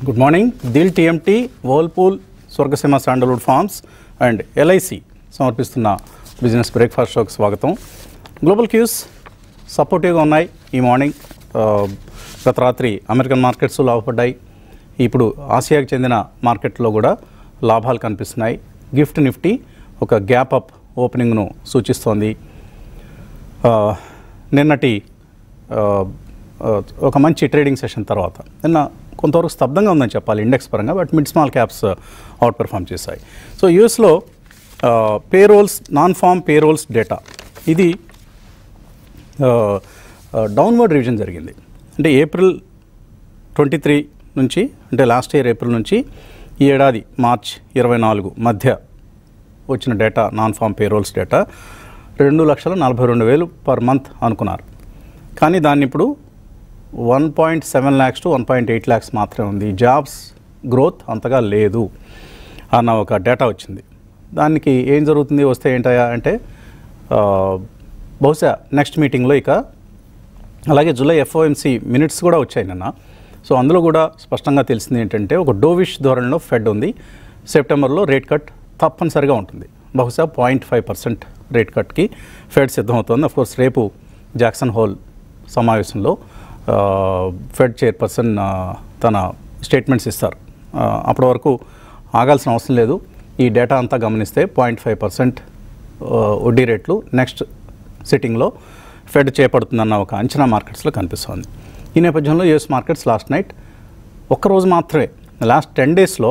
Good morning Dil TMT Whirlpool Swargaseema sandalwood farms and LIC సమర్పిస్తున్న business breakfast షోకి స్వాగతం global cues సపోర్టివ్గా ఉన్నాయి ఈ మార్నింగ్ ఆ, గత రాత్రి అమెరికన్ మార్కెట్స్ లాభపడ్డాయి ఇప్పుడు ఆసియాకి చెందిన మార్కెట్లో కూడా లాభాలు కనిపిస్తున్నాయి గిఫ్ట్ నిఫ్టీ ఒక గ్యాప్ అప్ ఓపెనింగ్ను సూచిస్తోంది ఆ, నిన్నటి ఆ, ఆ, ఒక మంచి ట్రేడింగ్ సెషన్ తర్వాత నిన్న కొంతవరకు స్తబ్దంగా ఉందని చెప్పాలి ఇండెక్స్ పరంగా but mid small caps outperform చేశాయి సో యూఎస్లో payrolls non farm payrolls data ఇది డౌన్వర్డ్ రివిజన్ జరిగింది అంటే ఏప్రిల్ ట్వంటీ త్రీ నుంచి అంటే లాస్ట్ ఇయర్ ఏప్రిల్ నుంచి ఈ ఏడాది మార్చ్ ఇరవై నాలుగు మధ్య వచ్చిన data non farm payrolls data రెండు లక్షల నలభై రెండు వేలు పర్ మంత్ అనుకున్నారు కానీ దాన్ని ఇప్పుడు one point seven lakhs to one point eight lakhs మాత్రమే ఉంది జాబ్స్ గ్రోత్ అంతగా లేదు అన్న ఒక డేటా వచ్చింది దానికి ఏం జరుగుతుంది వస్తే ఏంటయా అంటే ఆ, బహుశా నెక్స్ట్ మీటింగ్లో ఇక అలాగే జూలై ఎఫ్ఓఎంసీ మినిట్స్ కూడా వచ్చాయి నిన్న సో అందులో కూడా స్పష్టంగా తెలిసింది ఏంటంటే ఒక డోవిష్ ధోరణిలో ఫెడ్ ఉంది సెప్టెంబర్లో రేట్ కట్ తప్పనిసరిగా ఉంటుంది బహుశా పాయింట్ ఫైవ్ పర్సెంట్ రేట్ కట్కి ఫెడ్ సిద్ధమవుతోంది కోర్స్ రేపు జాక్సన్ హోల్ సమావేశంలో ఆ, ఫెడ్ చైర్పర్సన్ ఆ, తన స్టేట్మెంట్స్ ఇస్తారు ఆ, అప్పటి వరకు ఆగాల్సిన అవసరం లేదు ఈ డేటా అంతా గమనిస్తే పాయింట్ ఫైవ్ పర్సెంట్ వడ్డీ రేట్లు నెక్స్ట్ సిట్టింగ్లో ఫెడ్ చేపడుతుందన్న ఒక అంచనా మార్కెట్స్లో కనిపిస్తోంది ఈ నేపథ్యంలో యుఎస్ మార్కెట్స్ లాస్ట్ నైట్ ఒక్కరోజు మాత్రమే లాస్ట్ టెన్ డేస్లో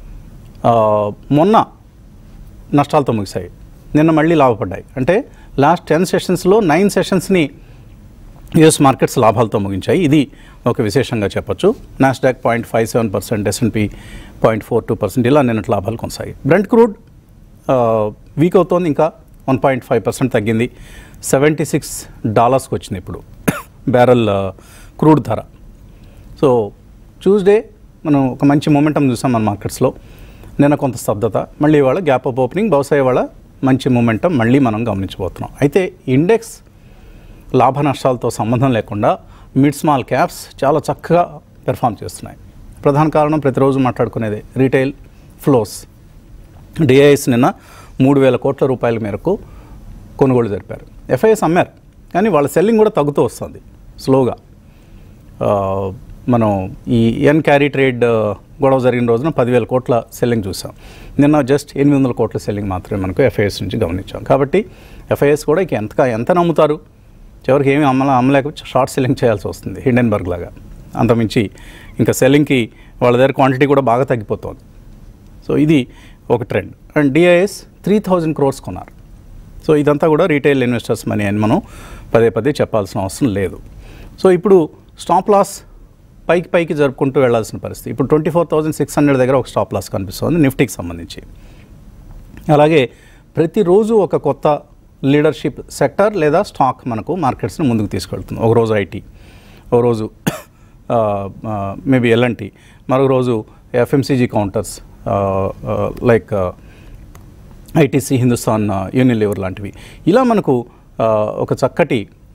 మొన్న నష్టాలతో ముగిశాయి నిన్న మళ్ళీ లాభపడ్డాయి అంటే లాస్ట్ టెన్ సెషన్స్లో నైన్ సెషన్స్ని యుఎస్ మార్కెట్స్ లాభాలతో ముగించాయి ఇది ఒక విశేషంగా చెప్పొచ్చు Nasdaq point five seven percent S and P point four two percent ఇలా నిన్నటి లాభాలు కొనసాగాయి బ్రెంట్ క్రూడ్ వీక్ అవుతోంది ఇంకా వన్ పాయింట్ ఫైవ్ పర్సెంట్ తగ్గింది సెవెంటీ సిక్స్ డాలర్స్కి వచ్చింది ఇప్పుడు బ్యారల్ క్రూడ్ ధర సో ట్యూస్డే మనం ఒక మంచి మూమెంటం చూసాం మన మార్కెట్స్లో నిన్న కొంత స్తబ్దత మళ్ళీ ఇవాళ గ్యాప్ అప్ ఓపెనింగ్ బహుశా ఇవాళ మంచి మూమెంటం మళ్ళీ మనం గమనించబోతున్నాం అయితే ఇండెక్స్ లాభ నష్టాలతో సంబంధం లేకుండా మిడ్ స్మాల్ క్యాప్స్ చాలా చక్కగా పెర్ఫామ్ చేస్తున్నాయి ప్రధాన కారణం ప్రతిరోజు మాట్లాడుకునేదే రీటైల్ ఫ్లోస్ డిఐఎస్ నిన్న మూడు వేల కోట్ల రూపాయల మేరకు కొనుగోలు జరిపారు ఎఫ్ఐఎస్ అమ్మారు కానీ వాళ్ళ సెల్లింగ్ కూడా తగ్గుతూ వస్తుంది స్లోగా ఆ, మనం ఈ ఎన్ క్యారీ ట్రేడ్ ఆ, గొడవ జరిగిన రోజున పదివేల కోట్ల సెల్లింగ్ చూసాం నిన్న జస్ట్ ఎనిమిది వందల కోట్ల సెల్లింగ్ మాత్రమే మనకు ఎఫ్ఐఎస్ నుంచి గమనించాం కాబట్టి ఎఫ్ఐఎస్ కూడా ఇక ఎంత ఎంత నమ్ముతారు చివరికి ఏమీ అమ్మల అమ్మలేక షార్ట్ సెల్లింగ్ చేయాల్సి వస్తుంది హిండెన్బర్గ్ లాగా అంతమించి ఇంకా సెల్లింగ్కి వాళ్ళ దగ్గర క్వాంటిటీ కూడా బాగా తగ్గిపోతుంది సో ఇది ఒక trend and DIIs three thousand crores కొన్నారు సో ఇదంతా కూడా రీటైల్ ఇన్వెస్టర్స్ మనీ అని మనం పదే పదే చెప్పాల్సిన అవసరం లేదు సో ఇప్పుడు స్టాప్ లాస్ పైకి పైకి జరుపుకుంటూ వెళ్ళాల్సిన పరిస్థితి ఇప్పుడు twenty four thousand six hundred దగ్గర ఒక స్టాప్ లాస్ కనిపిస్తుంది నిఫ్టీకి సంబంధించి అలాగే ప్రతిరోజు ఒక కొత్త లీడర్షిప్ సెక్టర్ లేదా స్టాక్ మనకు మార్కెట్స్ని ముందుకు తీసుకెళ్తుంది ఒక రోజు ఐటీ ఒక రోజు మేబీ ఎల్ఎన్టీ మరొక రోజు FMCG counters like ITC Hindustan Unilever లాంటివి ఇలా మనకు ఆ, ఒక చక్కటి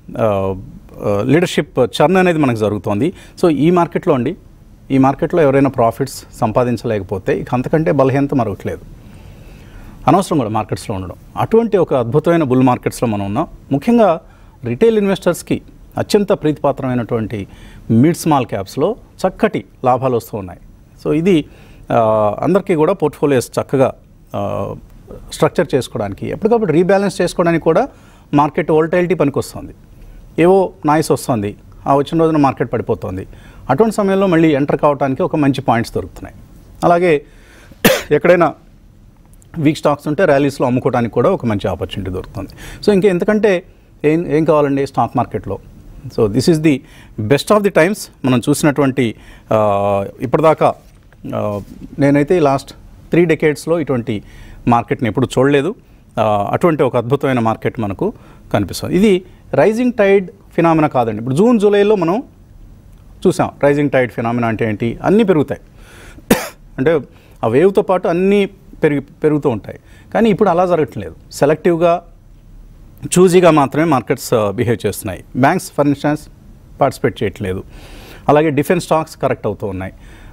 లీడర్షిప్ చర్న్ అనేది మనకు జరుగుతోంది సో ఈ మార్కెట్లో అండి ఈ మార్కెట్లో ఎవరైనా ప్రాఫిట్స్ సంపాదించలేకపోతే ఇక అంతకంటే బలహీనత మరొకట్లేదు అనవసరం కూడా మార్కెట్స్లో ఉండడం అటువంటి ఒక అద్భుతమైన బుల్ మార్కెట్స్లో మనం ఉన్నాం ముఖ్యంగా రిటైల్ ఇన్వెస్టర్స్కి అత్యంత ప్రీతిపాత్రమైనటువంటి మిడ్ స్మాల్ క్యాప్స్లో చక్కటి లాభాలు వస్తూ ఉన్నాయి సో ఇది ఆ, అందరికీ కూడా పోర్ట్ఫోలియోస్ చక్కగా ఆ, స్ట్రక్చర్ చేసుకోవడానికి ఎప్పటికప్పుడు రీబ్యాలెన్స్ చేసుకోవడానికి కూడా మార్కెట్ వోల్టైలిటీ పనికొస్తుంది ఏవో నాయిస్ వస్తుంది ఆ వచ్చిన రోజున మార్కెట్ పడిపోతుంది అటువంటి సమయంలో మళ్ళీ ఎంటర్ కావడానికి ఒక మంచి పాయింట్స్ దొరుకుతున్నాయి అలాగే ఎక్కడైనా వీక్ స్టాక్స్ ఉంటే ర్యాలీస్లో అమ్ముకోవడానికి కూడా ఒక మంచి ఆపర్చునిటీ దొరుకుతుంది సో ఇంకా ఎంతకంటే ఏం ఏం కావాలండి స్టాక్ మార్కెట్లో so this is the best of the times మనం చూసినటువంటి ఆ, ఇప్పటిదాకా ఆ, నేనైతే లాస్ట్ త్రీ డెకేడ్స్లో ఇటువంటి మార్కెట్ని ఎప్పుడు చూడలేదు ఆ, అటువంటి ఒక అద్భుతమైన మార్కెట్ మనకు కనిపిస్తుంది ఇది రైజింగ్ టైడ్ ఫినామినా కాదండి ఇప్పుడు జూన్ జూలైలో మనం చూసాం రైజింగ్ టైడ్ ఫినామినా అంటే ఏంటి అన్నీ పెరుగుతాయి అంటే ఆ వేవ్తో పాటు అన్నీ పెరిగి పెరుగుతూ ఉంటాయి కానీ ఇప్పుడు అలా జరగట్లేదు సెలెక్టివ్గా చూజీగా మాత్రమే మార్కెట్స్ బిహేవ్ చేస్తున్నాయి బ్యాంక్స్ ఫర్ ఇన్స్టాన్స్ పార్టిసిపేట్ చేయట్లేదు అలాగే డిఫెన్స్ స్టాక్స్ కరెక్ట్ అవుతూ ఉన్నాయి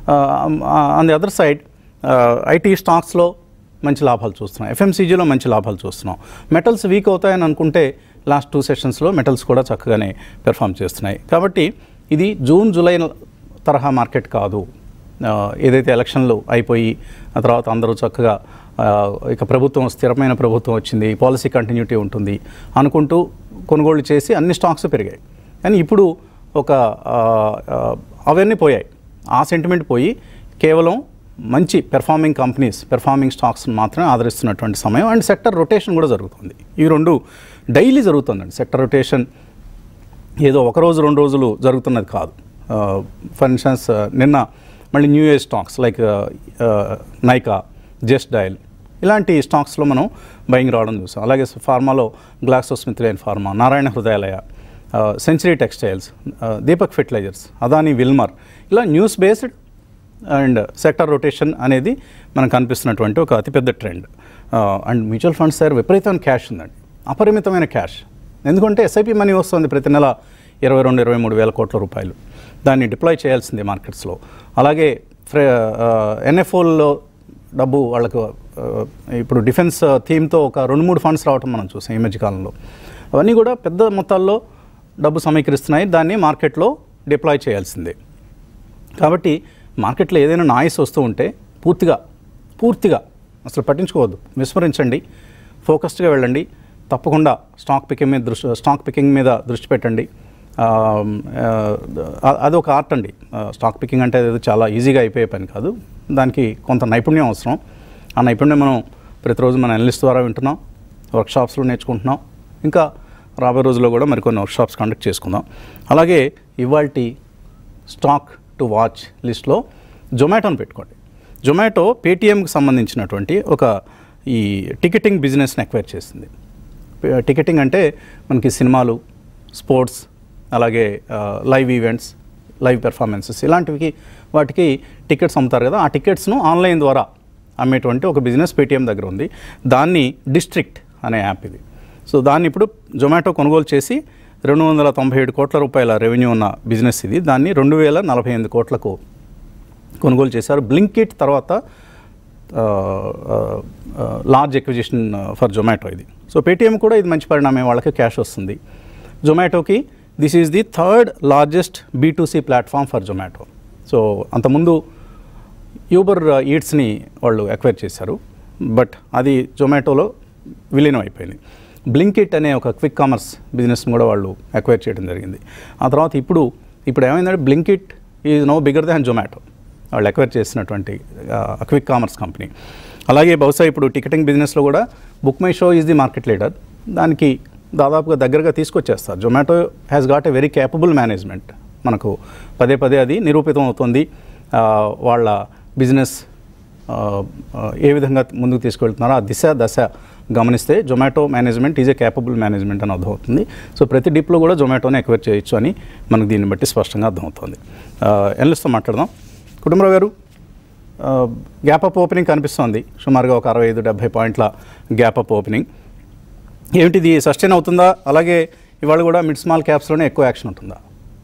on the other side IT స్టాక్స్లో మంచి లాభాలు చూస్తున్నాం ఎఫ్ఎంసీజీలో మంచి లాభాలు చూస్తున్నాం మెటల్స్ వీక్ అవుతాయని అనుకుంటే లాస్ట్ టూ సెషన్స్లో మెటల్స్ కూడా చక్కగానే పెర్ఫామ్ చేస్తున్నాయి కాబట్టి ఇది జూన్ జూలై తరహా మార్కెట్ కాదు ఆ, ఏదైతే ఎలక్షన్లు అయిపోయి ఆ తర్వాత అందరూ చక్కగా ఆ, ఇక ప్రభుత్వం స్థిరమైన ప్రభుత్వం వచ్చింది పాలసీ కంటిన్యూటీ ఉంటుంది అనుకుంటూ కొనుగోలు చేసి అన్ని స్టాక్స్ పెరిగాయి కానీ ఇప్పుడు ఒక ఆ, ఆ, అవన్నీ పోయాయి ఆ సెంటిమెంట్ పోయి కేవలం మంచి పెర్ఫార్మింగ్ కంపెనీస్ పెర్ఫార్మింగ్ స్టాక్స్ మాత్రమే ఆదరిస్తున్నటువంటి సమయం అండ్ సెక్టర్ రొటేషన్ కూడా జరుగుతుంది ఈ రెండు డైలీ జరుగుతుందండి సెక్టర్ రొటేషన్ ఏదో ఒక రోజు రెండు రోజులు జరుగుతున్నది కాదు ఫర్ ఇన్స్టెన్స్ నిన్న మళ్ళీ new year stocks like Nykaa Just Dial ఇలాంటి స్టాక్స్లో మనం బయింగ్ రావడం చూసాం అలాగే ఫార్మాలో GlaxoSmithKline pharma Narayana Hrudayalaya Century Textiles Deepak Fertilisers Adani Wilmar ఇలా news based and sector rotation అనేది మనకు కనిపిస్తున్నటువంటి ఒక అతిపెద్ద ట్రెండ్ అండ్ మ్యూచువల్ ఫండ్స్ దగ్గర విపరీతమైన క్యాష్ ఉందండి అపరిమితమైన క్యాష్ ఎందుకంటే ఎస్ఐపి మనీ వస్తుంది ప్రతి నెల ఇరవై రెండు ఇరవై మూడు వేల కోట్ల రూపాయలు దాన్ని డిప్లాయ్ చేయాల్సిందే మార్కెట్స్లో అలాగే ఫ్రే ఎన్ఎఫ్ఓల్లో డబ్బు వాళ్ళకు ఆ, ఇప్పుడు డిఫెన్స్ థీమ్తో ఒక రెండు మూడు ఫండ్స్ రావటం మనం చూసాం ఈ మధ్యకాలంలో అవన్నీ కూడా పెద్ద మొత్తాల్లో డబ్బు సమీకరిస్తున్నాయి దాన్ని మార్కెట్లో డిప్లాయ్ చేయాల్సిందే కాబట్టి మార్కెట్లో ఏదైనా నాయిస్ వస్తూ ఉంటే పూర్తిగా పూర్తిగా అసలు పట్టించుకోవద్దు విస్మరించండి ఫోకస్డ్గా వెళ్ళండి తప్పకుండా స్టాక్ పికింగ్ మీద దృష్టి స్టాక్ పికింగ్ మీద దృష్టి పెట్టండి ఆ, ఆ, అదొక ఆర్ట్ అండి ఆ, స్టాక్ పికింగ్ అంటే అది చాలా ఈజీగా అయిపోయే పని కాదు దానికి కొంత నైపుణ్యం అవసరం ఆ నైపుణ్యం మనం ప్రతిరోజు మన అనలిస్ట్ ద్వారా వింటున్నాం వర్క్షాప్స్లో నేర్చుకుంటున్నాం ఇంకా రాబోయే రోజుల్లో కూడా మరికొన్ని వర్క్షాప్స్ కండక్ట్ చేసుకుందాం అలాగే ఇవాల్టి స్టాక్ టు వాచ్ లిస్ట్లో జొమాటోని పెట్టుకోండి జొమాటో పేటీఎంకి సంబంధించినటువంటి ఒక ఈ టికెటింగ్ బిజినెస్ని ఎక్వైర్ చేసింది పే- టికెటింగ్ అంటే మనకి సినిమాలు స్పోర్ట్స్ అలాగే ఆ, లైవ్ ఈవెంట్స్ లైవ్ పెర్ఫార్మెన్సెస్ ఇలాంటివి వాటికి టికెట్స్ అమ్ముతారు కదా ఆ టికెట్స్ను ఆన్లైన్ ద్వారా అమ్మేటువంటి ఒక బిజినెస్ పేటీఎం దగ్గర ఉంది దాన్ని డిస్ట్రిక్ట్ అనే యాప్ ఇది సో దాన్ని ఇప్పుడు జొమాటో కొనుగోలు చేసి రెండు వందల తొంభై ఏడు కోట్ల రూపాయల రెవెన్యూ ఉన్న బిజినెస్ ఇది దాన్ని రెండు వేల నలభై ఎనిమిది కోట్లకు కొనుగోలు చేశారు బ్లింకిట్ తర్వాత లార్జ్ ఎక్విజిషన్ ఫర్ జొమాటో ఇది సో పేటీఎం కూడా ఇది మంచి పరిణామం వాళ్ళకి క్యాష్ వస్తుంది జొమాటోకి this is the third largest B2C platform for Zomato so అంతకుముందు యూబర్ ఈట్స్ని వాళ్ళు ఎక్వైర్ చేశారు బట్ అది జొమాటోలో విలీనం అయిపోయింది బ్లింకిట్ అనే ఒక క్విక్ కామర్స్ బిజినెస్ని కూడా వాళ్ళు ఎక్వైర్ చేయడం జరిగింది ఆ తర్వాత ఇప్పుడు ఇప్పుడు ఏమైందంటే Blinkit is no bigger than Zomato వాళ్ళు ఎక్వైర్ చేసినటువంటి క్విక్ కామర్స్ కంపెనీ అలాగే బహుశా ఇప్పుడు టికెటింగ్ బిజినెస్లో కూడా BookMyShow is the market leader దానికి దాదాపుగా దగ్గరగా తీసుకొచ్చేస్తారు Zomato has got a very capable management మనకు పదే పదే అది నిరూపితం అవుతుంది ఆ, వాళ్ళ బిజినెస్ ఆ, ఆ, ఏ విధంగా ముందుకు తీసుకెళ్తున్నారో ఆ దిశ దశ గమనిస్తే Zomato management is a capable management అని అర్థమవుతుంది సో ప్రతి డిప్లో కూడా జొమాటోని ఎక్వైర్ చేయొచ్చు అని మనకు దీన్ని బట్టి స్పష్టంగా అర్థమవుతుంది ఎన్లిస్తో మాట్లాడదాం కుటుంబరావు గారు గ్యాప్ అప్ ఓపెనింగ్ కనిపిస్తోంది సుమారుగా ఒక అరవై ఐదు డెబ్బై పాయింట్ల గ్యాప్ అప్ ఓపెనింగ్ ఏమిటిది సస్టైన్ అవుతుందా అలాగే ఇవాళ కూడా మిడ్ స్మాల్ క్యాప్స్లోనే ఎక్కువ యాక్షన్ ఉంటుందా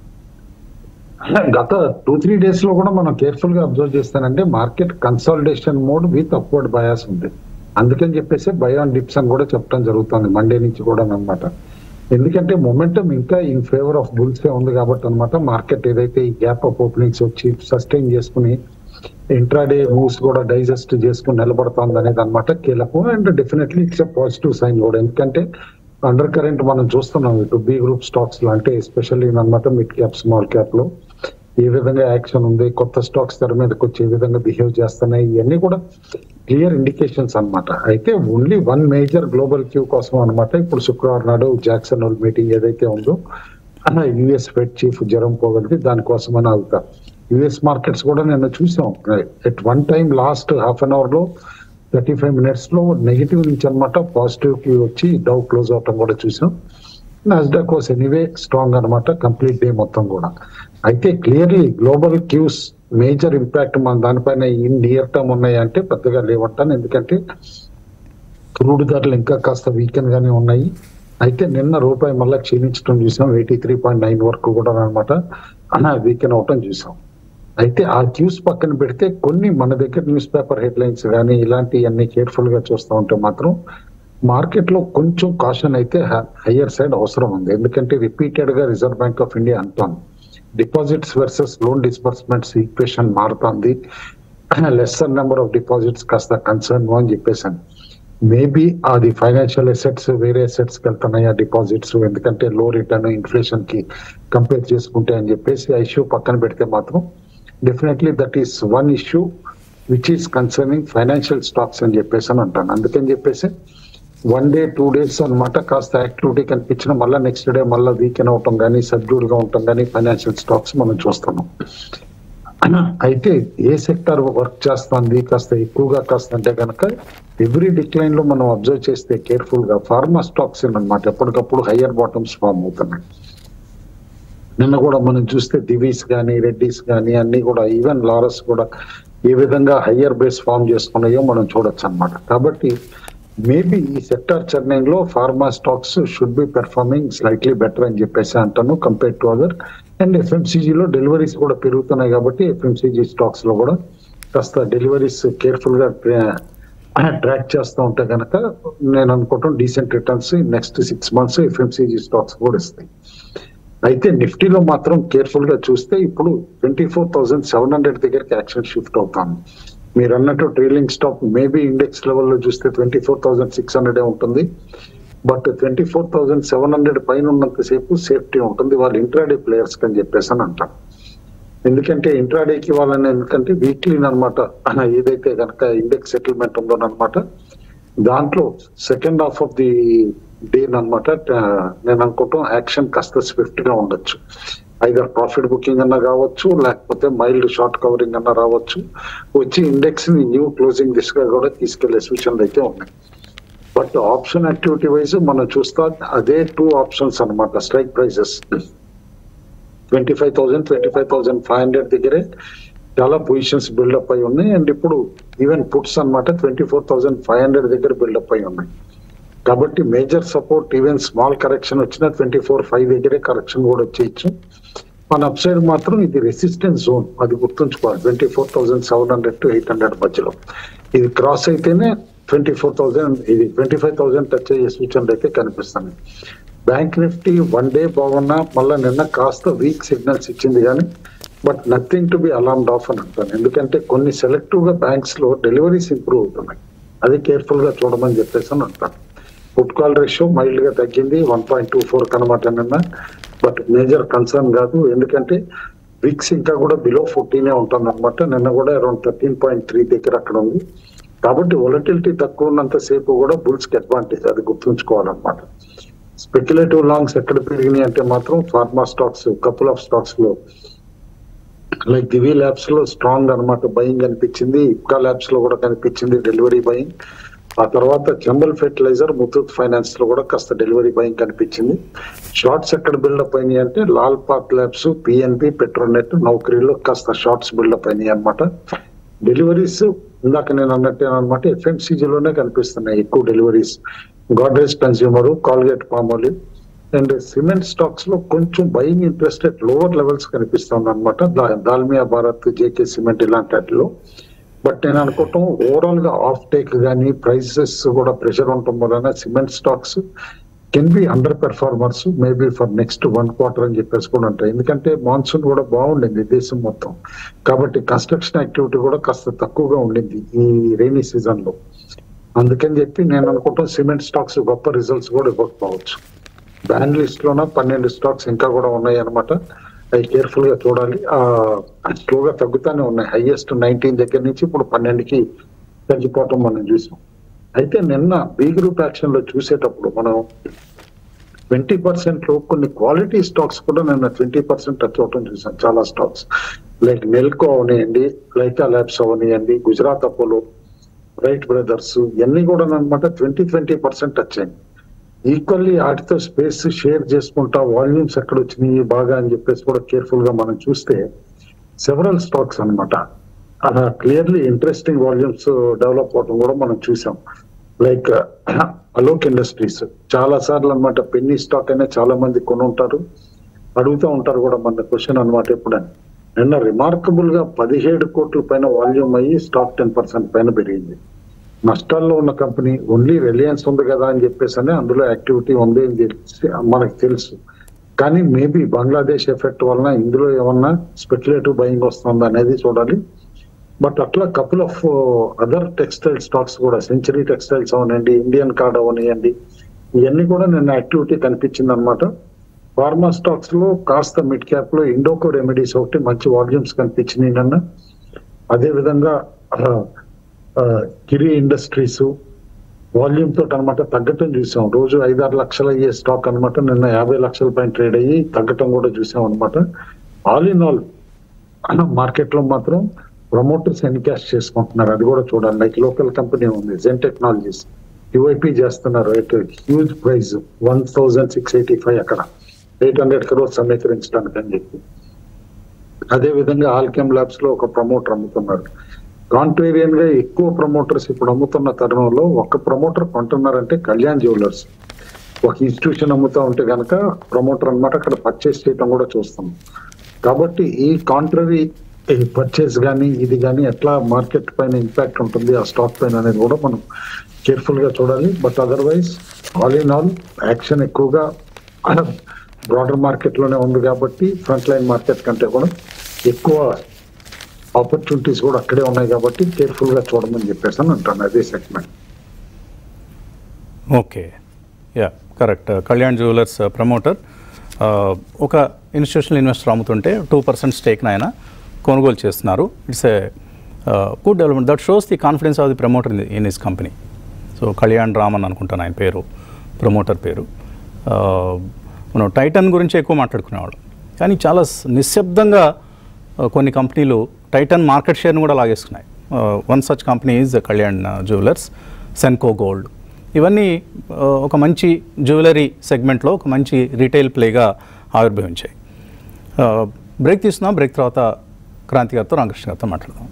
గత టూ త్రీ డేస్ లో కూడా మనం కేర్ఫుల్ గా అబ్జర్వ్ చేస్తానంటే market consolidation mode with upward bias ఉంది అందుకని చెప్పేసి బయాన్ డిప్స్ అని కూడా చెప్పడం జరుగుతుంది మండే నుంచి కూడా అన్నమాట ఎందుకంటే మొమెంటం ఇంకా ఇన్ ఫేవర్ ఆఫ్ బుల్స్ ఉంది కాబట్టి అన్నమాట మార్కెట్ ఏదైతే ఈ గ్యాప్ అప్ ఓపెనింగ్స్ వచ్చి సస్టైన్ చేసుకుని ఇంట్రాడే మూవ్స్ కూడా డైజెస్ట్ చేసుకుని నిలబడుతుంది అనేది అనమాట కీలకం and definitely it's a positive sign కూడా ఎందుకంటే అండర్ కరెంట్ మనం చూస్తున్నాం ఇటు బి గ్రూప్ స్టాక్స్ లో అంటే ఎస్పెషల్లీ అనమాట మిడ్ క్యాప్ స్మాల్ క్యాప్ లో ఏ విధంగా యాక్షన్ ఉంది కొత్త స్టాక్స్ తెర మీదకి వచ్చి ఏ విధంగా బిహేవ్ చేస్తున్నాయి ఇవన్నీ కూడా క్లియర్ ఇండికేషన్స్ అన్నమాట అయితే only one major global cue కోసం అన్నమాట ఇప్పుడు శుక్రవారం నాడు జాక్సన్ హోల్ మీటింగ్ ఏదైతే ఉందో యుఎస్ ఫెడ్ చీఫ్ జరం పోగలిగి దానికోసం అని అవుతారు యుఎస్ మార్కెట్స్ కూడా నిన్న చూసాం at one time last half an hour లో థర్టీ ఫైవ్ మినిట్స్ లో నెగిటివ్ నుంచి అనమాట పాజిటివ్ కి వచ్చి డౌ క్లోజ్ అవటం కూడా చూసాం నాస్డాక్ వాస్ ఎనీవే స్ట్రాంగ్ అనమాట కంప్లీట్ డే మొత్తం కూడా అయితే clearly global cues major impact మన దానిపైన ఇన్ నియర్ టర్మ్ ఉన్నాయి అంటే పెద్దగా లేవంటాను ఎందుకంటే క్రూడ్ ధరలు ఇంకా కాస్త వీకెన్ గానే ఉన్నాయి అయితే నిన్న రూపాయి మళ్ళీ క్షీణించడం చూసాం ఎయిటీ త్రీ పాయింట్ నైన్ వరకు కూడా అనమాట వీకెన్ అవటం చూసాం అయితే ఆ న్యూస్ పక్కన పెడితే కొన్ని మన దగ్గర న్యూస్ పేపర్ హెడ్లైన్స్ కానీ ఇలాంటివన్నీ కేర్ఫుల్ గా చూస్తూ ఉంటే మాత్రం మార్కెట్ లో కొంచెం కాషన్ అయితే హయ్యర్ సైడ్ అవసరం ఉంది ఎందుకంటే రిపీటెడ్ గా రిజర్వ్ బ్యాంక్ ఆఫ్ ఇండియా అంటోంది deposits versus loan disbursements equation మారుతుంది లెస్సర్ నెంబర్ ఆఫ్ డిపాజిట్స్ కాస్త కన్సర్న్ అని చెప్పేసాను మేబీ అది ఫైనాన్షియల్ అసెట్స్ వేరే అసెట్స్ కి వెళ్తున్నాయా డిపాజిట్స్ ఎందుకంటే లో రిటర్న్ ఇన్ఫ్లేషన్ కి కంపేర్ చేసుకుంటే అని చెప్పేసి ఆ ఇష్యూ పక్కన పెడితే మాత్రం definitely that is one issue which is concerning financial stocks అని చెప్పేసి అని అంటాను అందుకని చెప్పేసి వన్ డే టూ డేస్ అన్నమాట కాస్త యాక్టివిటీ కనిపించిన మళ్ళీ నెక్స్ట్ డే మళ్ళీ వీకెన్ అవటం కానీ సబ్డ్యూడ్ గా ఉండటం కానీ ఫైనాన్షియల్ స్టాక్స్ మనం చూస్తున్నాం అయితే ఏ సెక్టర్ వర్క్ చేస్తుంది కాస్త ఎక్కువగా కాస్త అంటే కనుక ఎవ్రీ డిక్లైన్ లో మనం అబ్జర్వ్ చేస్తే కేర్ఫుల్ గా ఫార్మా స్టాక్స్ అన్నమాట ఎప్పటికప్పుడు హయ్యర్ బాటమ్స్ ఫామ్ అవుతున్నాయి నిన్న కూడా మనం చూస్తే దివీస్ కానీ రెడ్డిస్ కానీ అన్ని కూడా ఈవెన్ లారస్ కూడా ఏ విధంగా హయ్యర్ బేస్ ఫామ్ చేసుకున్నాయో మనం చూడొచ్చు అన్నమాట కాబట్టి మేబీ ఈ సెక్టర్ చర్నింగ్ లో pharma stocks should be performing slightly better అని చెప్పేసి అంటాను compare to other and FMCG లో డెలివరీస్ కూడా పెరుగుతున్నాయి కాబట్టి ఎఫ్ఎంసీజీ స్టాక్స్ లో కూడా కాస్త డెలివరీస్ కేర్ఫుల్ గా ట్రాక్ చేస్తూ ఉంటే కనుక నేను అనుకోవటం decent returns next six months FMCG stocks కూడా ఇస్తాయి అయితే నిఫ్టీలో మాత్రం కేర్ఫుల్ గా చూస్తే ఇప్పుడు twenty four thousand seven hundred దగ్గరికి యాక్షన్ షిఫ్ట్ అవుతాను మీరు అన్నట్టు ట్రైలింగ్ స్టాక్ మేబీ ఇండెక్స్ లెవెల్లో చూస్తే twenty four thousand six hundred ఉంటుంది but twenty four thousand seven hundred పైన ఉన్నంతసేపు సేఫ్టీ ఉంటుంది వాళ్ళు ఇంట్రాడే ప్లేయర్స్ అని చెప్పేసి అని అంటాం ఎందుకంటే ఇంట్రాడేకి వాళ్ళని ఎందుకంటే వీక్లీ అనమాట ఏదైతే కనుక ఇండెక్స్ సెటిల్మెంట్ ఉందో అనమాట దాంట్లో second half of the day అనమాట నేను అనుకుంటాం యాక్షన్ కాస్త స్విఫ్ట్ గా ఉండొచ్చు ఐదర్ ప్రాఫిట్ బుకింగ్ అన్నా కావచ్చు లేకపోతే మైల్డ్ షార్ట్ కవరింగ్ అన్నా రావచ్చు వచ్చి ఇండెక్స్ ని న్యూ క్లోజింగ్ దిశగా కూడా తీసుకెళ్లే సూచనలు అయితే ఉన్నాయి బట్ ఆప్షన్ యాక్టివిటీ వైజ్ మనం చూస్తా అదే టూ ఆప్షన్స్ అన్నమాట strike prices twenty five thousand twenty five thousand five hundred దగ్గరే చాలా పొజిషన్స్ బిల్డప్ అయి ఉన్నాయి అండ్ ఇప్పుడు ఈవెన్ పుట్స్ అన్నమాట twenty four thousand five hundred దగ్గర బిల్డప్ అయి ఉన్నాయి కాబట్టి major support even small correction వచ్చిన ట్వంటీ ఫోర్ ఫైవ్ దగ్గరే కరెక్షన్ కూడా వచ్చేయచ్చు మన అప్ సైడ్ మాత్రం ఇది రెసిస్టెన్స్ జోన్ అది గుర్తుంచుకోవాలి twenty four thousand seven hundred to eight hundred మధ్యలో ఇది క్రాస్ అయితేనే ట్వంటీ ఫోర్ థౌసండ్ ఇది ట్వంటీ ఫైవ్ థౌసండ్ టచ్ అయ్యే సూచనలు అయితే కనిపిస్తున్నాయి బ్యాంక్ నిఫ్టీ వన్ డే బాగున్నా మళ్ళీ నిన్న కాస్త వీక్ సిగ్నల్స్ ఇచ్చింది కానీ but nothing to be alarmed of అని అంటాను ఎందుకంటే కొన్ని సెలెక్టివ్ గా బ్యాంక్స్ లో డెలివరీస్ ఇంప్రూవ్ అవుతున్నాయి అది కేర్ఫుల్ గా చూడమని చెప్పేసి అని అంటాను ఫుడ్ కాల్ రేషియో మైల్డ్ గా తగ్గింది వన్ పాయింట్ టూ ఫోర్ కనమాట నిన్న బట్ మేజర్ కన్సర్న్ కాదు ఎందుకంటే విక్స్ ఇంకా కూడా బిలో ఫోర్టీనే ఉంటుంది అనమాట నిన్న కూడా అరౌండ్ థర్టీన్ పాయింట్ త్రీ దగ్గర అక్కడ ఉంది కాబట్టి వొలటిలిటీ తక్కువ ఉన్నంత సేపు కూడా బుల్స్ కి అడ్వాంటేజ్ అది గుర్తుంచుకోవాలన్నమాట స్పెక్యులేటివ్ లాంగ్స్ ఎక్కడ పెరిగినాయి అంటే మాత్రం pharma stocks couple of stocks లో లైక్ దివీ ల్యాబ్స్ లో స్ట్రాంగ్ అనమాట బయింగ్ కనిపించింది ఇప్కా ల్యాబ్స్ లో కూడా కనిపించింది డెలివరీ బయింగ్ ఆ తర్వాత చంబల్ ఫెర్టిలైజర్ ముతూత్ ఫైనాన్స్ లో కూడా కాస్త డెలివరీ బయింగ్ కనిపించింది షార్ట్స్ ఎక్కడ బిల్డప్ అయినాయి అంటే Lal path labs PNB Petronet నౌకరీలో కాస్త షార్ట్స్ బిల్డప్ అయినాయి అనమాట డెలివరీస్ ఇందాక నేను అన్నట్టేనమాట ఎఫ్ఎంసీజీలోనే కనిపిస్తున్నాయి ఎక్కువ deliveries Godrej consumer Colgate Palmolive and cement stocks లో కొంచెం బయింగ్ ఇంట్రెస్ట్ లోవర్ లెవెల్స్ కనిపిస్తుంది అనమాట దాల్మియా భారత్ జేకే సిమెంట్ ఇలాంటి వాటిలో బట్ నేను అనుకోవటం ఓవరాల్ గా ఆఫ్ టేక్ కానీ ప్రైసెస్ కూడా ప్రెషర్ ఉండటం వలన cement stocks can be underperformers maybe for next one quarter అని చెప్పేసి కూడా ఉంటాయి ఎందుకంటే మాన్సూన్ కూడా బాగుండింది దేశం మొత్తం కాబట్టి కన్స్ట్రక్షన్ యాక్టివిటీ కూడా కాస్త తక్కువగా ఉండింది ఈ రైనీ సీజన్ లో అందుకని చెప్పి నేను అనుకుంటాం సిమెంట్ స్టాక్స్ గొప్ప రిజల్ట్స్ కూడా ఇవ్వకపోవచ్చు బ్యాన్ లిస్ట్ లోన పన్నెండు స్టాక్స్ ఇంకా కూడా ఉన్నాయి అనమాట అవి కేర్ఫుల్ గా చూడాలి ఆ స్లోగా తగ్గుతానే ఉన్నాయి హైయెస్ట్ నైన్టీన్ దగ్గర నుంచి ఇప్పుడు పన్నెండుకి తగ్గిపోవటం మనం చూసాం అయితే నిన్న బి గ్రూప్ యాక్షన్ లో చూసేటప్పుడు మనం ట్వంటీ పర్సెంట్ లో కొన్ని క్వాలిటీ స్టాక్స్ కూడా నిన్న ట్వంటీ పర్సెంట్ టచ్ అవటం చూసాం చాలా స్టాక్స్ లైక్ నెల్కో అవనియండి లైకా ల్యాబ్స్ అవనియండి గుజరాత్ అపోలో రైట్ బ్రదర్స్ ఇవన్నీ కూడా అనమాట ట్వంటీ ట్వంటీ పర్సెంట్ టచ్ అయింది ఈక్వల్లీ వాటితో స్పేస్ షేర్ చేసుకుంటా వాల్యూమ్స్ ఎక్కడ వచ్చినాయి బాగా అని చెప్పేసి కూడా కేర్ఫుల్ గా మనం చూస్తే సెవరల్ స్టాక్స్ అనమాట అలా క్లియర్లీ ఇంట్రెస్టింగ్ వాల్యూమ్స్ డెవలప్ అవడం కూడా మనం చూసాం లైక్ అలోక్ ఇండస్ట్రీస్ చాలా సార్లు అనమాట పెన్నీ స్టాక్ అయినా చాలా మంది కొని ఉంటారు అడుగుతూ ఉంటారు కూడా మన క్వశ్చన్ అనమాట ఎప్పుడని నిన్న రిమార్కబుల్ గా పదిహేడు కోట్ల పైన వాల్యూమ్ అయ్యి స్టాక్ టెన్ పర్సెంట్ పైన పెరిగింది నష్టాల్లో ఉన్న కంపెనీ ఓన్లీ రిలయన్స్ ఉంది కదా అని చెప్పేసి అని అందులో యాక్టివిటీ ఉంది అని తెలిసి మనకు తెలుసు కానీ మేబీ బంగ్లాదేశ్ ఎఫెక్ట్ వలన ఇందులో ఏమన్నా స్పెక్యులేటివ్ బయింగ్ వస్తుంది అనేది చూడాలి బట్ అట్లా couple of other textile stocks కూడా సెంచరీ టెక్స్టైల్స్ అవనండి ఇండియన్ కార్డ్ అవనియండి ఇవన్నీ కూడా నిన్న యాక్టివిటీ కనిపించింది అనమాట ఫార్మా స్టాక్స్ లో కాస్త మిడ్ క్యాప్ లో ఇండోకో రెమెడీస్ ఒకటి మంచి వాల్యూమ్స్ కనిపించినాయి నిన్న అదే విధంగా ఆ, ఆ, కిరి ఇండస్ట్రీస్ వాల్యూమ్ తోటి అనమాట తగ్గటం చూసాం రోజు ఐదారు లక్షలు అయ్యే స్టాక్ అన్నమాట నిన్న యాభై లక్షల పైన ట్రేడ్ అయ్యి తగ్గటం కూడా చూసాం అనమాట ఆల్ ఇన్ ఆల్ మార్కెట్ లో మాత్రం ప్రమోటర్స్ ఎన్కాష్ చేసుకుంటున్నారు అది కూడా చూడండి లైక్ లోకల్ కంపెనీ ఉంది జెన్ టెక్నాలజీస్ యుఐపి చేస్తున్నారు at huge price one thousand six eighty five అక్కడ ఎయిట్ హండ్రెడ్ క్రోర్స్ సమీకరించడానికి అని చెప్పి అదే విధంగా ఆల్కెమ్ ల్యాబ్స్ లో ఒక ప్రమోటర్ అమ్ముతున్నారు కాంట్రేరియన్ గా ఎక్కువ ప్రమోటర్స్ ఇప్పుడు అమ్ముతున్న తరుణంలో ఒక్క ప్రమోటర్ కొంటున్నారంటే కళ్యాణ్ జ్యువెలర్స్ ఒక ఇన్స్టిట్యూషన్ అమ్ముతా ఉంటే కనుక ప్రమోటర్ అన్నమాట అక్కడ పర్చేస్ చేయడం కూడా చూస్తాం కాబట్టి ఈ కాంట్రరీ పర్చేస్ కానీ ఇది కానీ ఎట్లా మార్కెట్ పైన ఇంపాక్ట్ ఉంటుంది ఆ స్టాక్ పైన అనేది కూడా మనం కేర్ఫుల్ గా చూడాలి but otherwise all in all action ఎక్కువగా బ్రాడర్ మార్కెట్ లోనే ఉంది కాబట్టి ఫ్రంట్ లైన్ మార్కెట్ కంటే కూడా ఎక్కువ ఆపర్చునిటీస్ కూడా అక్కడే ఉన్నాయి కాబట్టి కేర్ఫుల్ గా చూడమని చెప్పేసి అని అంటాను అదే segment okay yeah correct Kalyan jewellers promoter ఒక ఇన్స్టిట్యూషనల్ ఇన్వెస్టర్ అమ్ముతుంటే టూ పర్సెంట్ స్టేక్ని ఆయన కొనుగోలు చేస్తున్నారు it's a good development that shows the confidence of the promoter in in his company so Kalyanaraman అనుకుంటాను ఆయన పేరు ప్రమోటర్ పేరు Uh, మనం టైటన్ గురించి ఎక్కువ మాట్లాడుకునేవాళ్ళం కానీ చాలా స్- నిశ్శబ్దంగా uh, కొన్ని కంపెనీలు టైటన్ మార్కెట్ షేర్ని కూడా లాగేసుకున్నాయి one such company is Kalyan jewellers Senco gold ఇవన్నీ uh, ఒక మంచి జ్యువెలరీ సెగ్మెంట్లో ఒక మంచి రీటైల్ ప్లేగా ఆవిర్భవించాయి బ్రేక్ తీసుకుందాం బ్రేక్ తర్వాత క్రాంతి గారితో రామకృష్ణ గారితో మాట్లాడదాం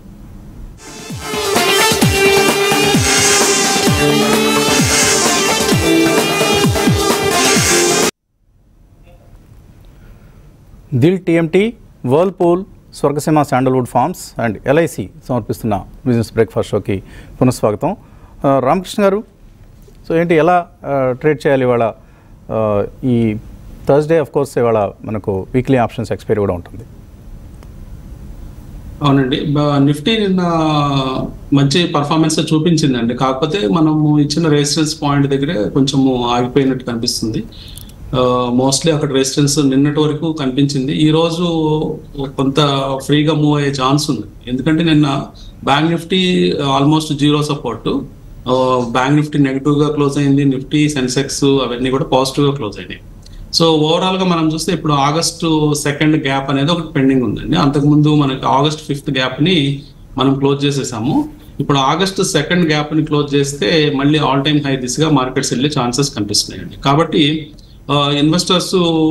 Dil TMT Whirlpool Swargaseema sandalwood farms and LIC సమర్పిస్తున్న బిజినెస్ బ్రేక్ఫాస్ట్ షోకి పునఃస్వాగతం ఆ, రామకృష్ణ గారు సో ఏంటి ఎలా ట్రేడ్ చేయాలి ఇవాళ ఆ, ఈ థర్స్డే ఆఫ్ కోర్స్ ఇవాళ మనకు వీక్లీ ఆప్షన్స్ ఎక్స్పైరీ కూడా ఉంటుంది అవునండి బ- నిఫ్టీ నిన్న మంచి పర్ఫార్మెన్స్ చూపించిందండి కాకపోతే మనము ఇచ్చిన రెసిస్టెన్స్ పాయింట్ దగ్గరే కొంచెము ఆగిపోయినట్టు కనిపిస్తుంది మోస్ట్లీ అక్కడ రెసిస్టెన్స్ నిన్నటి వరకు కనిపించింది ఈ రోజు కొంత ఫ్రీగా మూవ్ అయ్యే ఛాన్స్ ఉంది ఎందుకంటే నిన్న bank Nifty almost zero support bank Nifty negative గా క్లోజ్ అయింది నిఫ్టీ సెన్సెక్స్ అవన్నీ కూడా పాజిటివ్ గా క్లోజ్ అయినాయి సో ఓవరాల్ గా మనం చూస్తే ఇప్పుడు ఆగస్టు సెకండ్ గ్యాప్ అనేది ఒకటి పెండింగ్ ఉందండి అంతకుముందు మనకి ఆగస్ట్ ఫిఫ్త్ గ్యాప్ ని మనం క్లోజ్ చేసేసాము ఇప్పుడు ఆగస్ట్ సెకండ్ గ్యాప్ ని క్లోజ్ చేస్తే మళ్ళీ ఆల్ టైమ్ హై దిశగా మార్కెట్స్ వెళ్ళే ఛాన్సెస్ కనిపిస్తున్నాయండి కాబట్టి investors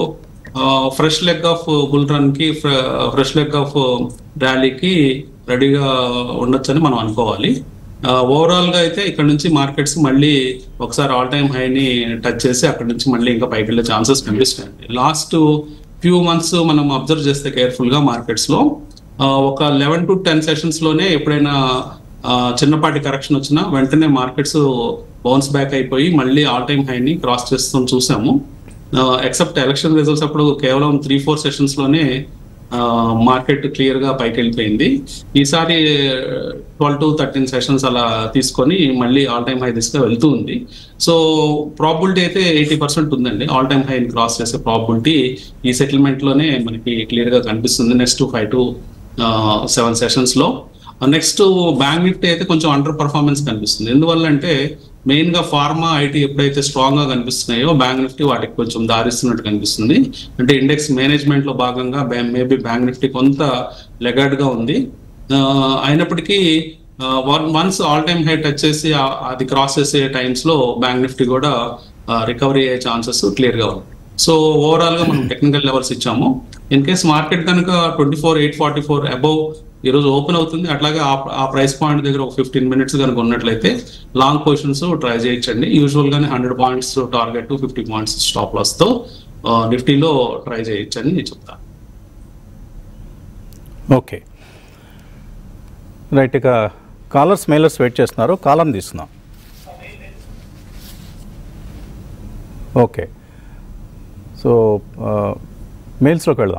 fresh leg of bull run కి ఫ్రెష్ లెగ్ ఆఫ్ ర్యాలీకి రెడీగా ఉండొచ్చని మనం అనుకోవాలి ఓవరాల్ గా అయితే ఇక్కడ నుంచి మార్కెట్స్ మళ్ళీ ఒకసారి ఆల్ టైమ్ హైని టచ్ చేసి అక్కడ నుంచి మళ్ళీ ఇంకా పైకి వెళ్ళే ఛాన్సెస్ కనిపిస్తున్నాయి లాస్ట్ ఫ్యూ మంత్స్ మనం అబ్జర్వ్ చేస్తే కేర్ఫుల్ గా మార్కెట్స్ లో ఆ, ఒక లెవెన్ టు టెన్ సెషన్స్ లోనే ఎప్పుడైనా ఆ, చిన్నపాటి కరెక్షన్ వచ్చినా వెంటనే మార్కెట్స్ బౌన్స్ బ్యాక్ అయిపోయి మళ్ళీ ఆల్ టైమ్ హైని క్రాస్ చేస్తాం చూసాము ఎక్సెప్ట్ ఎలక్షన్ రిజల్ట్స్ అప్పుడు కేవలం త్రీ ఫోర్ సెషన్స్ లోనే మార్కెట్ క్లియర్ గా పైకి వెళ్ళిపోయింది ఈసారి ట్వెల్వ్ టు థర్టీన్ సెషన్స్ అలా తీసుకొని మళ్ళీ ఆల్ టైమ్ హై దిశగా వెళ్తూ ఉంది సో ప్రాబిలిటీ అయితే ఎయిటీ పర్సెంట్ ఉందండి ఆల్ టైమ్ హై క్రాస్ చేసే ప్రాబిలిటీ ఈ సెటిల్మెంట్ లోనే మనకి క్లియర్ గా కనిపిస్తుంది next five to seven sessions లో నెక్స్ట్ బ్యాంక్ నిఫ్టీ అయితే కొంచెం అండర్ పర్ఫార్మెన్స్ కనిపిస్తుంది ఎందువల్ల అంటే మెయిన్ గా ఫార్మా ఐటీ ఎప్పుడైతే స్ట్రాంగ్ గా కనిపిస్తున్నాయో బ్యాంక్ నిఫ్టీ వాటికి కొంచెం దారిస్తున్నట్టు కనిపిస్తుంది అంటే ఇండెక్స్ మేనేజ్మెంట్ లో భాగంగా మేబీ బ్యాంక్ నిఫ్టీ కొంత లెగార్డ్ గా ఉంది ఆ, అయినప్పటికీ once all time high touch చేసి ఆ- అది క్రాస్ చేసే టైమ్స్ లో బ్యాంక్ నిఫ్టీ కూడా రికవరీ అయ్యే ఛాన్సెస్ క్లియర్ గా ఉన్నాయి సో ఓవరాల్ గా మనం టెక్నికల్ లెవెల్స్ ఇచ్చాము ఇన్ కేస్ మార్కెట్ కనుక twenty four eight forty four above ఈ రోజు ఓపెన్ అవుతుంది అట్లాగే ఆ- ఆ ప్రైస్ పాయింట్ దగ్గర ఒక ఫిఫ్టీన్ మినిట్స్ కనుక ఉన్నట్లయితే లాంగ్ పొజిషన్స్ ట్రై చేయొచ్చండి యూజువల్ గానే hundred points target fifty points stop loss తో నిఫ్టీలో ట్రై చేయొచ్చని నేను చెప్తాను ఓకే రైట్ ఇక కాలర్స్ మెయిలర్స్ వెయిట్ చేస్తున్నారు కాలర్ని తీసుకుందాం ఓకే సో మెయిల్స్లోకి వెళ్దాం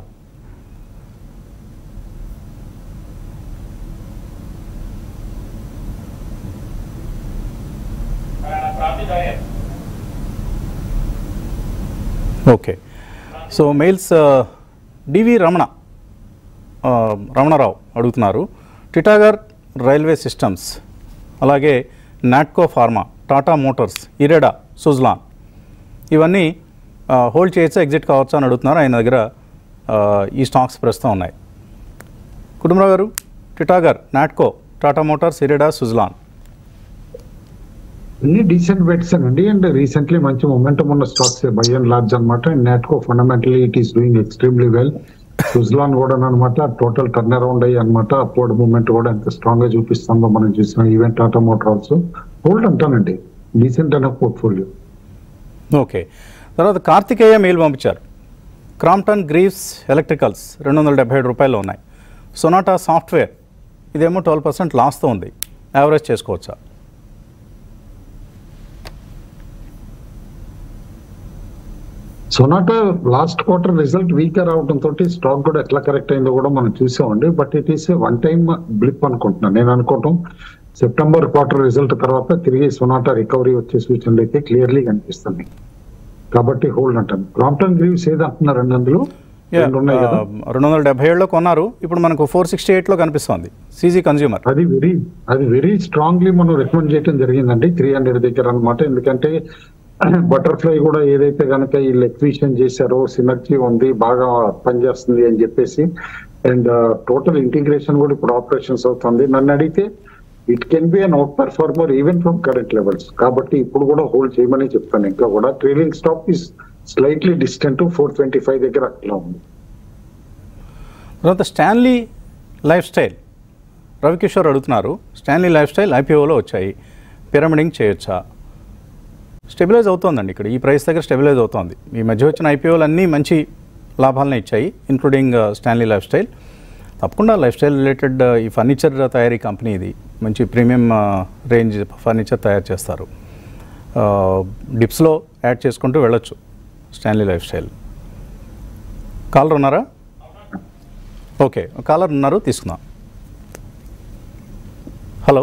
okay so mails DV Ramana ఆ, రమణారావు అడుగుతున్నారు టిటాగర్ రైల్వే సిస్టమ్స్ అలాగే నాట్కో ఫార్మా టాటా మోటార్స్ ఇరెడా సుజ్లాన్ ఇవన్నీ ఆ, హోల్డ్ చేయొచ్చా ఎగ్జిట్ కావచ్చా అని అడుగుతున్నారు ఆయన దగ్గర ఆ, ఈ స్టాక్స్ ప్రస్తుతం ఉన్నాయి కుటుంబరావు గారు టిటాగర్ నాట్కో టాటా మోటార్స్ ఇరెడా సుజ్లాన్ అన్ని డీసెంట్ బెట్స్ అండి అండ్ రీసెంట్లీ మంచి మొమెంటం ఉన్న స్టాక్స్ బై అండ్ లార్జ్ అనమాట and Natco fundamentally it is doing extremely well Suzlon కూడా అనమాట టోటల్ టర్న్ అరౌండ్ అయ్యి అనమాట అప్వర్డ్ మూమెంట్ కూడా ఎంత స్ట్రాంగ్ గా చూపిస్తుందో మనం చూసిన ఈవెంట్ టాటా మోటార్స్ హోల్డ్ అంటానండి డీసెంట్ అనే పోర్ట్ఫోలియో ఓకే తర్వాత కార్తికేయ మెయిల్ పంపించారు క్రాంప్టన్ గ్రీవ్స్ ఎలక్ట్రికల్స్ రెండు వందల డెబ్బై ఏడు రూపాయలు ఉన్నాయి సొనాటా సాఫ్ట్వేర్ ఇదేమో ట్వెల్వ్ పర్సెంట్ లాస్తో ఉంది యావరేజ్ చేసుకోవచ్చా Sonata last quarter result weaker అవడం తోటి స్టాక్ కూడా ఎట్లా కరెక్ట్ అయిందో కూడా మనం చూసామండి but it is one time blip అనుకుంటున్నాను నేను అనుకోవటం సెప్టెంబర్ క్వార్టర్ రిజల్ట్ తర్వాత తిరిగి సొనాటా రికవరీ వచ్చే సూచనలు అయితే క్లియర్లీ కనిపిస్తుంది కాబట్టి హోల్డ్ అంటాను క్రాంప్టన్ గ్రీవ్స్ ఏది అంటున్నారండి అందులో రెండు ఉన్నాయి కదా రెండు వందల డెబ్బై ఏడులో కొన్నారు ఇప్పుడు మనకు ఫోర్ సిక్స్టీ ఎయిట్లో కనిపిస్తోంది సీజీ కన్జ్యూమర్ అది వెరీ అది వెరీ స్ట్రాంగ్లీ మనం రికమెండ్ చేయడం జరిగిందండి త్రీ హండ్రెడ్ దగ్గర అన్నమాట ఎందుకంటే బటర్ఫ్లై కూడా ఏదైతే కనుక వీళ్ళు ఎక్విషన్ చేశారో సినర్జీ ఉంది బాగా పనిచేస్తుంది అని చెప్పేసి అండ్ టోటల్ ఇంటిగ్రేషన్ కూడా ఇప్పుడు ఆపరేషన్స్ అవుతుంది నన్ను అడిగితే it can be an outperformer even from current levels కాబట్టి ఇప్పుడు కూడా హోల్డ్ చేయమని చెప్తాను ఇంకా కూడా trailing stop is slightly distant four twenty five దగ్గర అట్లా ఉంది తర్వాత స్టాన్లీ లైఫ్ స్టైల్ రవికిషోర్ అడుగుతున్నారు స్టాన్లీ లైఫ్ స్టైల్ ఐపీఓలో వచ్చాయి పిరమిడింగ్ చేయొచ్చా స్టెబిలైజ్ అవుతోందండి ఇక్కడ ఈ ప్రైస్ దగ్గర స్టెబిలైజ్ అవుతోంది ఈ మధ్య వచ్చిన ఐపీఓలు అన్నీ మంచి లాభాలను ఇచ్చాయి ఇంక్లూడింగ్ స్టాన్లీ లైఫ్ స్టైల్ తప్పకుండా లైఫ్ స్టైల్ రిలేటెడ్ ఈ ఫర్నిచర్ తయారీ కంపెనీ ఇది మంచి ప్రీమియం రేంజ్ ఫర్నిచర్ తయారు చేస్తారు డిప్స్లో యాడ్ చేసుకుంటూ వెళ్ళొచ్చు స్టాన్లీ లైఫ్ స్టైల్ కాలర్ ఉన్నారా ఓకే కాలర్ ఉన్నారు తీసుకుందాం హలో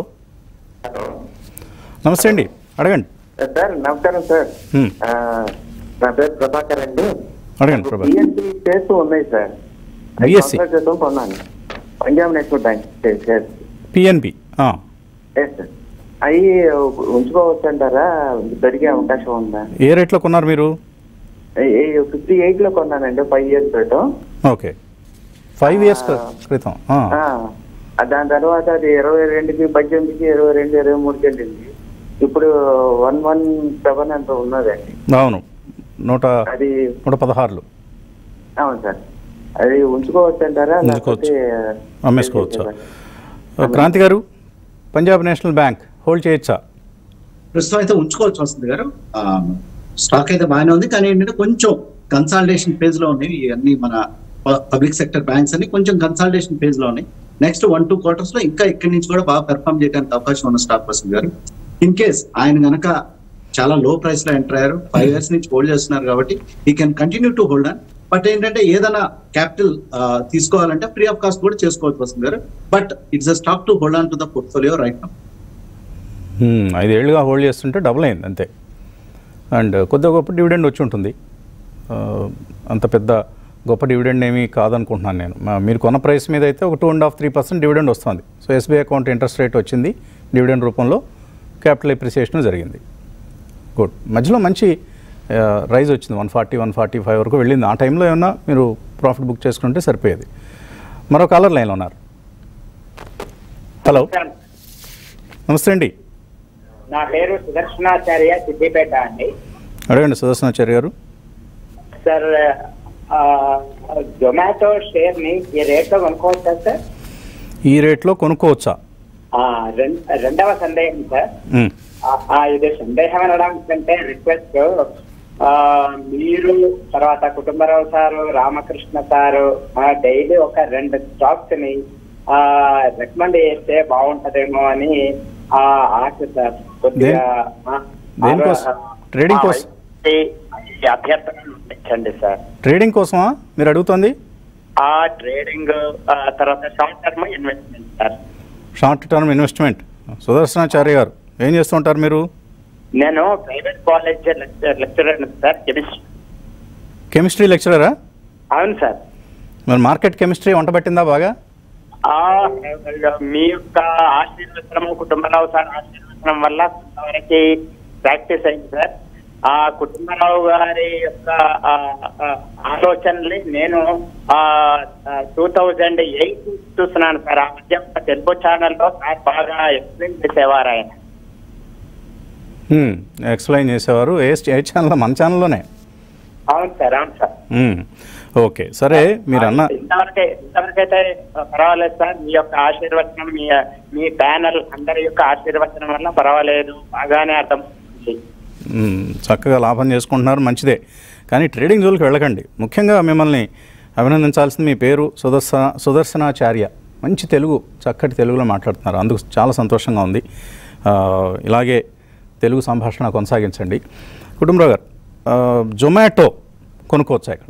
నమస్తే అండి అడగండి సార్ నమస్కారం సార్ Hmm. ఆ, నా పేరు ప్రభాకర్ అండి అడగండి ప్రభా బిఎస్సి షేర్స్ ఉన్నాయి సార్ ఐదు BSc? సంవత్సరాల క్రితం కొన్నాను Punjab national bank shares PNB yes sir అవి ఉంచుకోవచ్చు అంటారా పెరిగే అవకాశం ఉందా ఏ రేట్లో కొన్నారు మీరు ఫిఫ్టీ ఎయిట్ లో కొన్నానండి ఫైవ్ ఇయర్స్ క్రితం ఓకే ఫైవ్ ఇయర్స్ క్రితం ఆ, ఆ, ఆ, దాని తర్వాత అది ఇరవై రెండుకి పద్దెనిమిదికి ఇరవై రెండు ఇరవై మూడుకి వెళ్ళింది ఇప్పుడు వన్ వన్ సెవెన్ అంత ఉన్నదండి అవును నూట అది నూట పదహారులు అవును సార్ అది ఉంచుకోవచ్చు అంటారా ఉంచుకోవచ్చు. లేకపోతే అమ్మేసుకోవచ్చా క్రాంతి గారు పంజాబ్ నేషనల్ బ్యాంక్ హోల్డ్ చేయొచ్చా ప్రస్తుతం అయితే ఉంచుకోవాల్సి వస్తుంది గారు ఆ, స్టాక్ అయితే బాగానే ఉంది కానీ ఏంటంటే కొంచెం కన్సాలిడేషన్ ఫేజ్ లో ఉన్నాయి ఇవన్నీ మన పబ్లిక్ సెక్టర్ బ్యాంక్స్ అన్ని కొంచెం కన్సాలిడేషన్ ఫేజ్ లో ఉన్నాయి నెక్స్ట్ వన్ టూ క్వార్టర్స్ లో ఇంకా ఇక్కడి నుంచి కూడా బాగా పెర్ఫామ్ చేయడానికి అవకాశం ఉన్న స్టాక్ వస్తుంది గారు ఇన్ కేస్ ఆయన గనక చాలా లో ప్రైస్ లో ఎంటర్ అయ్యారు ఫైవ్ ఇయర్స్ నుంచి హోల్డ్ చేస్తున్నారు కాబట్టి ఈ can continue to hold on but ఏంటంటే ఏదైనా క్యాపిటల్ తీసుకోవాలంటే ఫ్రీ ఆఫ్ కాస్ట్ కూడా చేసుకోవాల్సి వస్తుంది గారు but it's a stock to hold on to the portfolio right now hmm, ఐదేళ్లుగా హోల్డ్ చేస్తుంటే డబుల్ అయింది అంతే అండ్ కొద్దిగా గొప్ప డివిడెండ్ వచ్చి ఉంటుంది ఆ, అంత పెద్ద గొప్ప డివిడెండ్ ఏమీ కాదనుకుంటున్నాను నేను మా- మీరు కొన్న ప్రైస్ మీద అయితే ఒక two and half three percent dividend వస్తుంది so SBI account interest rate వచ్చింది డివిడెండ్ రూపంలో క్యాపిటల్ ఎప్రిసియేషన్ జరిగింది గుడ్ మధ్యలో మంచి రైజ్ వచ్చింది one forty one forty five వరకు వెళ్ళింది ఆ టైంలో ఏమన్నా మీరు ప్రాఫిట్ బుక్ చేసుకుంటే సరిపోయేది మరో కాలర్ లైన్లో ఉన్నారు హలో నమస్తే అండి నా పేరు సుదర్శనాచార్య సిద్దిపేట అండి అడగండి సుదర్శనాచార్య గారు సార్ ఆ, జొమాటో షేర్ ని ఈ రేట్ లో కొనుక్కోవచ్చా సార్ ఈ రేట్లో కొనుక్కోవచ్చా ఆ, రెం- రెండవ సందేహం సార్ మ్మ్. ఆ, ఆ, ఇది సందేహం అనడానికి కంటే రిక్వెస్ట్ ఆ, మీరు తర్వాత Kutumbarao sir Ramakrishna sir daily ఒక రెండు స్టాక్స్ ని రికమెండ్ చేస్తే బాగుంటదేమో అని ఆ, ఆశ సార్ కొద్దిగా ఆ, దేనికోసం? ఆ, Trading ఆ, కోసం? ఈ అభ్యర్థన ఇచ్చండి సార్ ట్రేడింగ్ కోసమా మీరు అడుగుతుంది ఆ ట్రేడింగ్ ఆ, తర్వాత short term investment sir short term investment Sudarshanacharya గారు ఏం చేస్తుంటారు మీరు నేను private college lecturer sir chemistry chemistry లెక్చరరా అవును సార్ మరి మార్కెట్ కెమిస్ట్రీ వంట పట్టిందా బాగా ఆ మీ యొక్క ఆశీర్వచనము కుటుంబరావు సార్ ఆశీర్వచనం వల్ల కొంతవరకు ప్రాక్టీస్ అయింది సార్ ఆ కుటుంబరావు గారి యొక్క ఆ, ఆ, ఆలోచనలు నేను టూ థౌజండ్ ఎయిట్ చూస్తున్నాను సార్ ఆ మధ్య ఒక తెలుగు ఛానల్లో సార్ బాగా ఎక్స్ప్లెయిన్ చేసేవారు ఆయన హ్మ్, ఎక్స్ప్లెయిన్ చేసేవారు ఏ ఏ ఛానల్ మన ఛానల్లోనే అవును సార్ అవును సార్ హ్మ్, ఓకే సరే మీరు అన్న ఇంతవరకే ఇంతవరకైతే పర్వాలేదు సార్ మీ యొక్క ఆశీర్వచనం మీ మీ ప్యానల్ అందరి యొక్క ఆశీర్వచనం వల్ల పర్వాలేదు బాగానే అర్థం మ్మ్. చక్కగా లాభం చేసుకుంటున్నారు మంచిదే కానీ ట్రేడింగ్ జోలికి వెళ్ళకండి ముఖ్యంగా మిమ్మల్ని అభినందించాల్సింది మీ పేరు సుదర్శన సుదర్శనాచార్య మంచి తెలుగు చక్కటి తెలుగులో మాట్లాడుతున్నారు అందుకు చాలా సంతోషంగా ఉంది ఆ, ఇలాగే తెలుగు సంభాషణ కొనసాగించండి కుటుంబరావు గారు ఆ, జొమాటో కొనుక్కోవచ్చా ఇక్కడ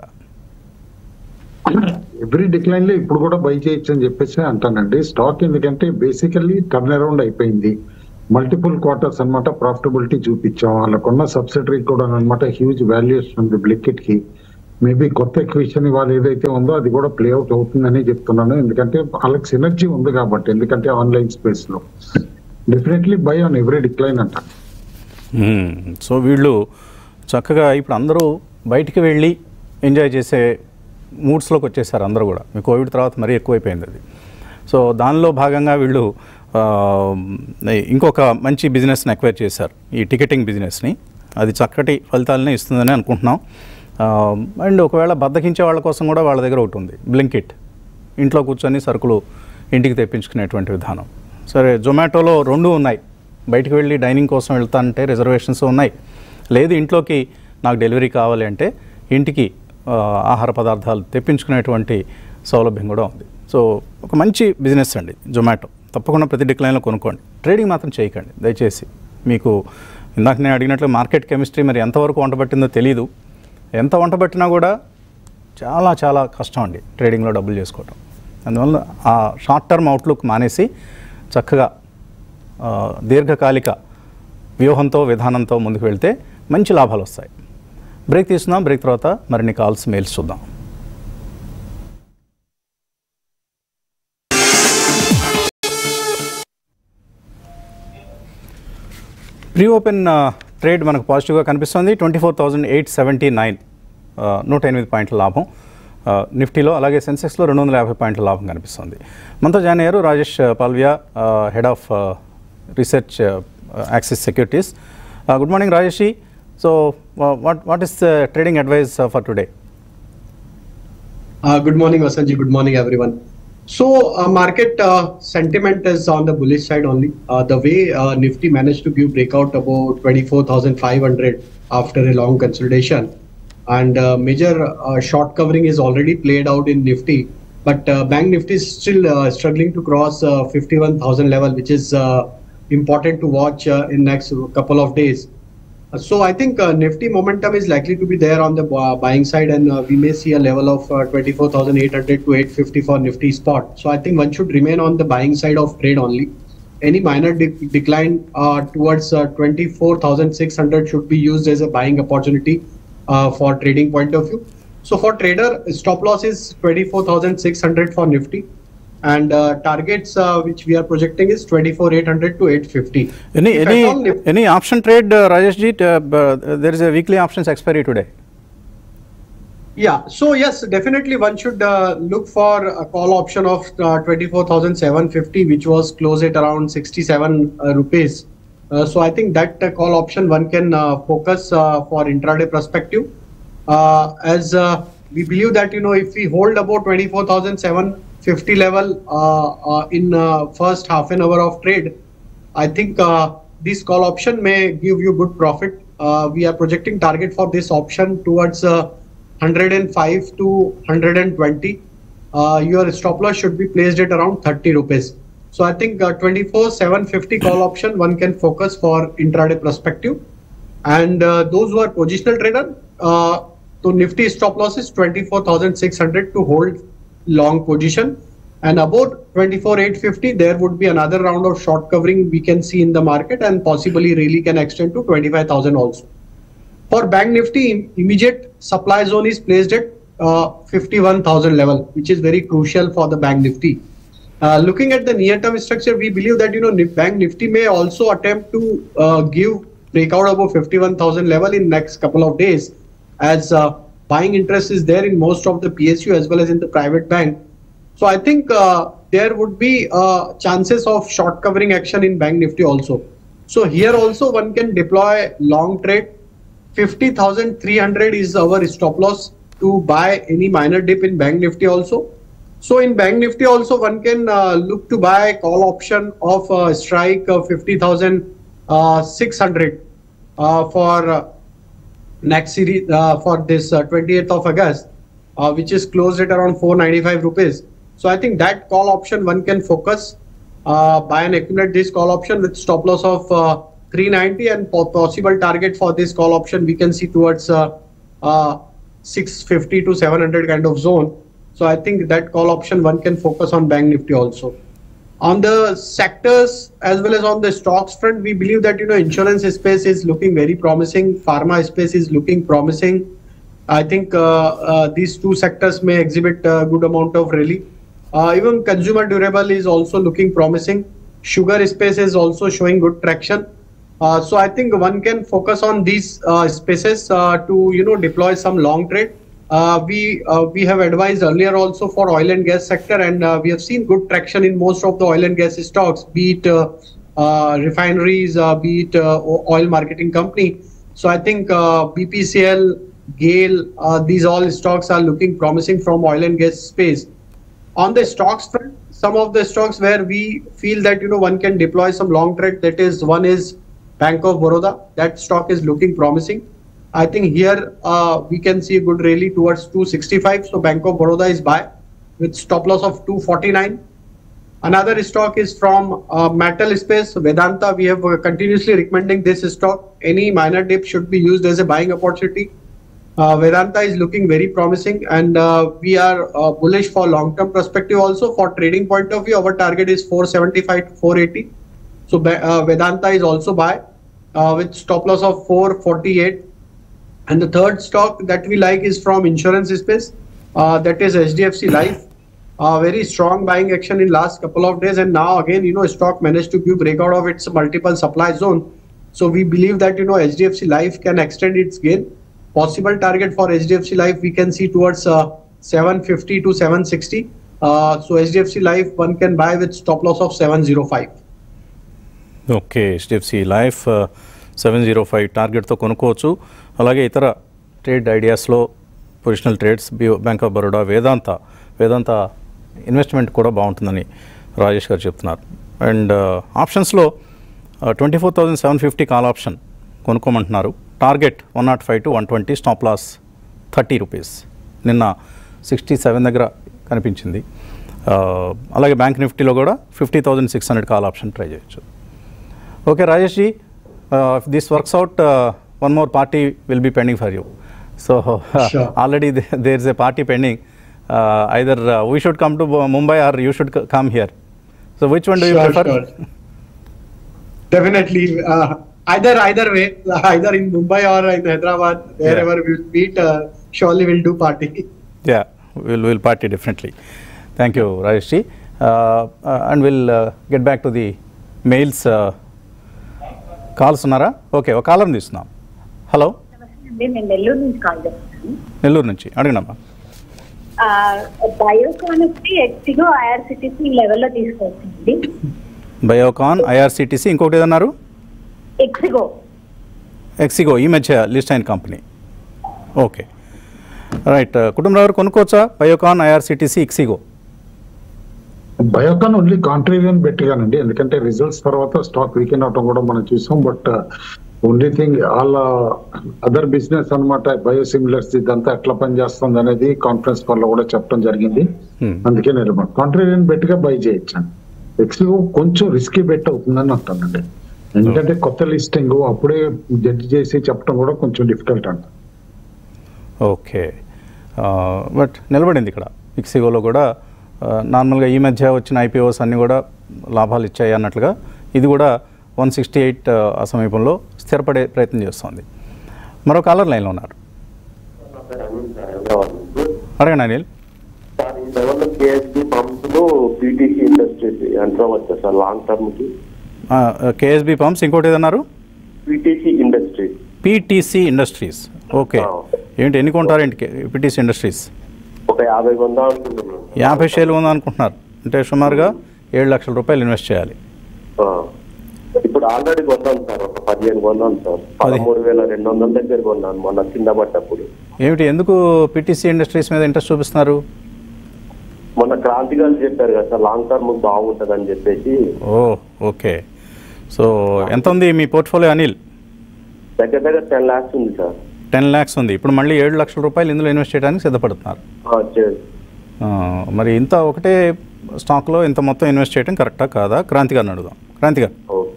ఎవ్రీ డిక్లైన్ లో ఇప్పుడు కూడా బై చేయొచ్చు అని చెప్పేసి అంటానండి స్టాక్ ఎందుకంటే బేసికల్లీ టర్న్ అరౌండ్ అయిపోయింది మల్టిపుల్ క్వార్టర్స్ అన్నమాట ప్రాఫిటబిలిటీ చూపించాం వాళ్ళకున్న సబ్సిడరీ కూడా అనమాట హ్యూజ్ వాల్యుయేషన్ ఉంది బ్లికెట్ కి మేబీ కొత్త ఎక్విషన్ ఇవాళ ఏదైతే ఉందో అది కూడా ప్లే అవుట్ అవుతుందని చెప్తున్నాను ఎందుకంటే వాళ్ళకి సినర్జీ ఉంది కాబట్టి ఎందుకంటే ఆన్లైన్ స్పేస్ లో definitely buy on every decline అంట మ్మ్. సో వీళ్ళు చక్కగా ఇప్పుడు అందరూ బయటికి వెళ్ళి ఎంజాయ్ చేసే మూడ్స్లోకి వచ్చేసారు అందరూ కూడా మీ కోవిడ్ తర్వాత మరీ ఎక్కువైపోయింది అది సో దానిలో భాగంగా వీళ్ళు ఆ, ఇంకొక మంచి బిజినెస్ని ఎక్వైర్ చేశారు ఈ టికెటింగ్ బిజినెస్ని అది చక్కటి ఫలితాలనే ఇస్తుందని అనుకుంటున్నాం ఆ, అండ్ ఒకవేళ బద్దకించే వాళ్ళ కోసం కూడా వాళ్ళ దగ్గర ఒకటి ఉంది బ్లింకిట్ ఇంట్లో కూర్చొని సరుకులు ఇంటికి తెప్పించుకునేటువంటి విధానం సరే జొమాటోలో రెండు ఉన్నాయి బయటికి వెళ్ళి డైనింగ్ కోసం వెళ్తానంటే రిజర్వేషన్స్ ఉన్నాయి లేదు ఇంట్లోకి నాకు డెలివరీ కావాలి అంటే ఇంటికి ఆ, ఆహార పదార్థాలు తెప్పించుకునేటువంటి సౌలభ్యం కూడా ఉంది సో ఒక మంచి బిజినెస్ అండి జొమాటో తప్పకుండా ప్రతి డిక్లైన్లో కొనుక్కోండి ట్రేడింగ్ మాత్రం చేయకండి దయచేసి మీకు ఇందాక నేను అడిగినట్లు మార్కెట్ కెమిస్ట్రీ మరి ఎంతవరకు వంట పట్టిందో తెలియదు ఎంత వంట పట్టినా కూడా చాలా చాలా కష్టం అండి ట్రేడింగ్లో డబ్బులు చేసుకోవటం అందువల్ల ఆ షార్ట్ టర్మ్ అవుట్లుక్ మానేసి చక్కగా ఆ, దీర్ఘకాలిక వ్యూహంతో విధానంతో ముందుకు వెళ్తే మంచి లాభాలు వస్తాయి బ్రేక్ తీసుకుందాం బ్రేక్ తర్వాత మరిన్ని కాల్స్ మెయిల్స్ చూద్దాం ప్రీ ఓపెన్ ఆ, ట్రేడ్ మనకు పాజిటివ్గా కనిపిస్తుంది twenty four thousand eight seventy nine నూట ఎనిమిది పాయింట్ల లాభం ఆ, నిఫ్టీలో అలాగే సెన్సెక్స్లో రెండు వందల యాభై పాయింట్ల లాభం కనిపిస్తుంది మనతో జాయిన్ అయ్యారు Rajesh Palviya head of research Axis securities good morning Rajesh so what what is trading advice for today Uh, good morning, Vasanji. Good morning, everyone. So, uh, market uh, sentiment is on the bullish side only. Uh, the way uh, Nifty managed to give breakout about 24,500 after a long consolidation, and uh, major uh, short covering is already played out in Nifty. But uh, Bank Nifty is still uh, struggling to cross uh, 51,000 level, which is uh, important to watch uh, in next couple of days. Uh, So I think uh, Nifty momentum is likely to be there on the bu- buying side, and uh, we may see a level of uh, 24,800 to 850 for Nifty spot. So I think one should remain on the buying side of trade only. Any minor de- decline uh, towards uh, 24,600 should be used as a buying opportunity uh, for trading point of view. So for trader, stop loss is 24,600 for Nifty, and uh, targets uh, which we are projecting is 24,800 to 850. Any If any at all Nifty- any option trade Rajesh ji there is a weekly options expiry today Yeah, so yes, definitely one should uh, look for a call option of uh, 24,750, which was closed at around 67 uh, rupees. Uh, so I think that uh, call option one can uh, focus uh, for intraday perspective. Uh, as uh, we believe that you know if we hold about 24,750 level uh, uh, in uh, first half an hour of trade, I think uh, this call option may give you good profit uh, we are projecting target for this option towards uh, 105 to 120. Uh, your stop loss should be placed at around 30 rupees. So I think uh, 24 750 call option one can focus for intraday perspective. And uh, those who are positional trader, uh, so Nifty stop loss is 24,600 to hold long position. And about 24,850, there would be another round of short covering we can see in the market and possibly really can extend to 25,000 also. For Bank Nifty, im- immediate supply zone is placed at uh, 51,000 level, which is very crucial for the Bank Nifty. Uh, looking at the near-term structure, we believe that you know Nif- Bank Nifty may also attempt to uh, give breakout above 51,000 level in next couple of days, as uh, buying interest is there in most of the PSU as well as in the private bank. So I think uh, there would be uh, chances of short covering action in Bank Nifty also. So here also one can deploy long trade. 50,300 is our stop loss to buy any minor dip in Bank Nifty also. So in Bank Nifty also one can uh, look to buy call option of uh, strike uh, 50,600 uh, for uh, next series uh, for this uh, 28th of August, uh, which is closed at around 495 rupees. So I think that call option one can focus, uh, buy and accumulate this call option with stop loss of uh, 390 and po- possible target for this call option we can see towards uh, uh, 650 to 700 kind of zone. So I think that call option one can focus on Bank Nifty also. On the sectors as well as on the stocks front, we believe that you know insurance space is looking very promising. Pharma space is looking promising. I think uh, uh, these two sectors may exhibit a good amount of rally. Uh, even consumer durable is also looking promising. Sugar space is also showing good traction. Uh, so I think one can focus on these uh, spaces uh, to you know deploy some long trade. Uh, we uh, we have advised earlier also for oil and gas sector, and uh, we have seen good traction in most of the oil and gas stocks, be it uh, uh, refineries, uh, be it uh, o- oil marketing company. So I think uh, BPCL, GAIL, uh, these all stocks are looking promising from oil and gas space. On the stocks front, some of the stocks where we feel that you know one can deploy some long trade. That is, one is Bank of Baroda. That stock is looking promising. I think here uh, we can see a good rally towards 265. So Bank of Baroda is buy with stop loss of 249. Another stock is from uh, metal space, Vedanta. We have uh, continuously recommending this stock. Any minor dip should be used as a buying opportunity. Uh, Vedanta is looking very promising, and uh, we are uh, bullish for long-term perspective. Also, for trading point of view, our target is 475 to 480. So Be- uh, Vedanta is also buy uh, with stop loss of 448. And the third stock that we like is from insurance space. Uh, that is HDFC Life. Uh, very strong buying action in last couple of days, and now again, you know, stock managed to give breakout of its multiple supply zone. So we believe that you know HDFC Life can extend its gain. Possible target for HDFC Life we can see towards uh, 750 to 760. Uh, so HDFC Life one can buy with stop loss of 705. Okay HDFC life seven zero five టార్గెట్తో కొనుక్కోవచ్చు అలాగే ఇతర trade ఐడియాస్లో positional trades bank of Baroda Vedanta Vedanta investment కూడా బాగుంటుందని రాజేష్ గారు చెప్తున్నారు and ఆప్షన్స్లో twenty four thousand seven fifty call option కొనుక్కోమంటున్నారు target one naught five to one twenty stop loss thirty rupees నిన్న సిక్స్టీ సెవెన్ దగ్గర కనిపించింది ఆ, అలాగే బ్యాంక్ నిఫ్టీలో కూడా fifty thousand six hundred call option try చేయొచ్చు Okay, Rajesh ji, uh, if this works out, uh, one more party will be pending for you. So uh, Sure. already th- there is a party pending. Uh, either uh, we should come to Bo- Mumbai or you should c- come here. So which one do you Sure, prefer? sure. Definitely, uh, either either way, either in Mumbai or in Hyderabad, wherever we will meet, uh, surely we'll do party. Yeah, we'll we'll party definitely. Thank you, Rajesh ji. Uh, uh, and we'll uh, get back to the mails. Uh, calls ఉన్నారా okay ఒక కాలం తీస్తున్నాం hello నమస్తే అండి నేను నెల్లూరు నుంచి call చేస్తున్నాను నెల్లూరు నుంచి అడిగినమ్మా బయోకాన్ వచ్చి ఎక్సిగో ఐఆర్సిటీసీ ఈ లెవెల్లో తీసుకోవచ్చండి బయోకాన్ ఐఆర్సిటీసీ ఇంకొకటి ఏదన్నారు ఎక్సిగో ఎక్సిగో ఈ మధ్య లిస్ట్ అయిన కంపెనీ ఓకే రైట్ కుటుంబరావు గారు కొనుక్కోవచ్చా Biocon IRCTC ixigo Biocon only contrarian బెట్గానండి ఎందుకంటే రిజల్ట్స్ తర్వాత స్టాక్ వీకెండ్ అవటం కూడా మనం చూసాం బట్ ఓన్లీ థింగ్ వాళ్ళ అదర్ బిజినెస్ అన్నమాట బయోసిమిలర్స్ ఇదంతా ఎట్లా పనిచేస్తుంది అనేది కాన్ఫరెన్స్ కాల్ లో కూడా చెప్పడం జరిగింది Hmm. అందుకే నేను కాంట్రేరియన్ బెట్ గా బై చేయొచ్చాను ఎక్స్క్యూ కొంచెం రిస్కీ బెట్ అవుతుందని అంటానండి ఎందుకంటే కొత్త లిస్టింగ్ అప్పుడే జడ్జి చేసి చెప్పడం కూడా కొంచెం డిఫికల్ట్ అంట ఓకే బట్ నిలబడింది ఇక్కడ ఇక్సిగోలో కూడా నార్మల్గా ఈ మధ్య వచ్చిన ఐపీఓస్ అన్నీ కూడా లాభాలు ఇచ్చాయి అన్నట్లుగా ఇది కూడా వన్ సిక్స్టీ ఎయిట్ ఆ సమీపంలో స్థిరపడే ప్రయత్నం చేస్తోంది మరో కాలర్ లైన్లో ఉన్నారు అడగండి అనిల్ సార్ ఈ లెవెల్లో కేఎస్బి పంప్స్ పీటీసీ ఇండస్ట్రీస్ ఎంత వచ్చా సార్ లాంగ్ టర్మ్ కి కేఎస్బి పంప్స్ ఇంకోటి ఏదన్నారు PTC industries PTC industries okay ఏంటి ఎన్ని కొంటారు ఏంటి పీటీసీ ఇండస్ట్రీస్ ఒక యాభై కొందా అనుకుంటున్నాను యాభై షేర్లు ఉందనుకుంటున్నారు అంటే సుమారుగా ఏడు లక్షల రూపాయలు ఇన్వెస్ట్ చేయాలి ఆ. ఇప్పుడు ఆల్రెడీ కొన్నాను సార్ ఒక పదిహేను కొన్నాను సార్ పదమూడు వేల రెండు వందల దగ్గర కొన్నాను మొన్న కింద పడ్డప్పుడు ఏమిటి ఎందుకు పీటీసీ ఇండస్ట్రీస్ మీద ఇంట్రెస్ట్ చూపిస్తున్నారు మొన్న క్రాంతి గారు చెప్పారు కదా సార్ లాంగ్ టర్మ్ బాగుంటది అని చెప్పేసి ఓ ఓకే సో ఎంత ఉంది మీ పోర్ట్ఫోలియో అనిల్ దగ్గర దగ్గర టెన్ లాక్స్ ఉంది సార్ టెన్ ల్యాక్స్ ఉంది ఇప్పుడు మళ్ళీ ఏడు లక్షల రూపాయలు ఇందులో ఇన్వెస్ట్ చేయడానికి సిద్ధపడుతున్నారు ఆ, చే- ఆ, మరి ఇంత ఒకటే స్టాక్లో ఇంత మొత్తం ఇన్వెస్ట్ చేయడం కరెక్టా కాదా క్రాంతి గారిని అడుగుదాం క్రాంతి గారు ఓకే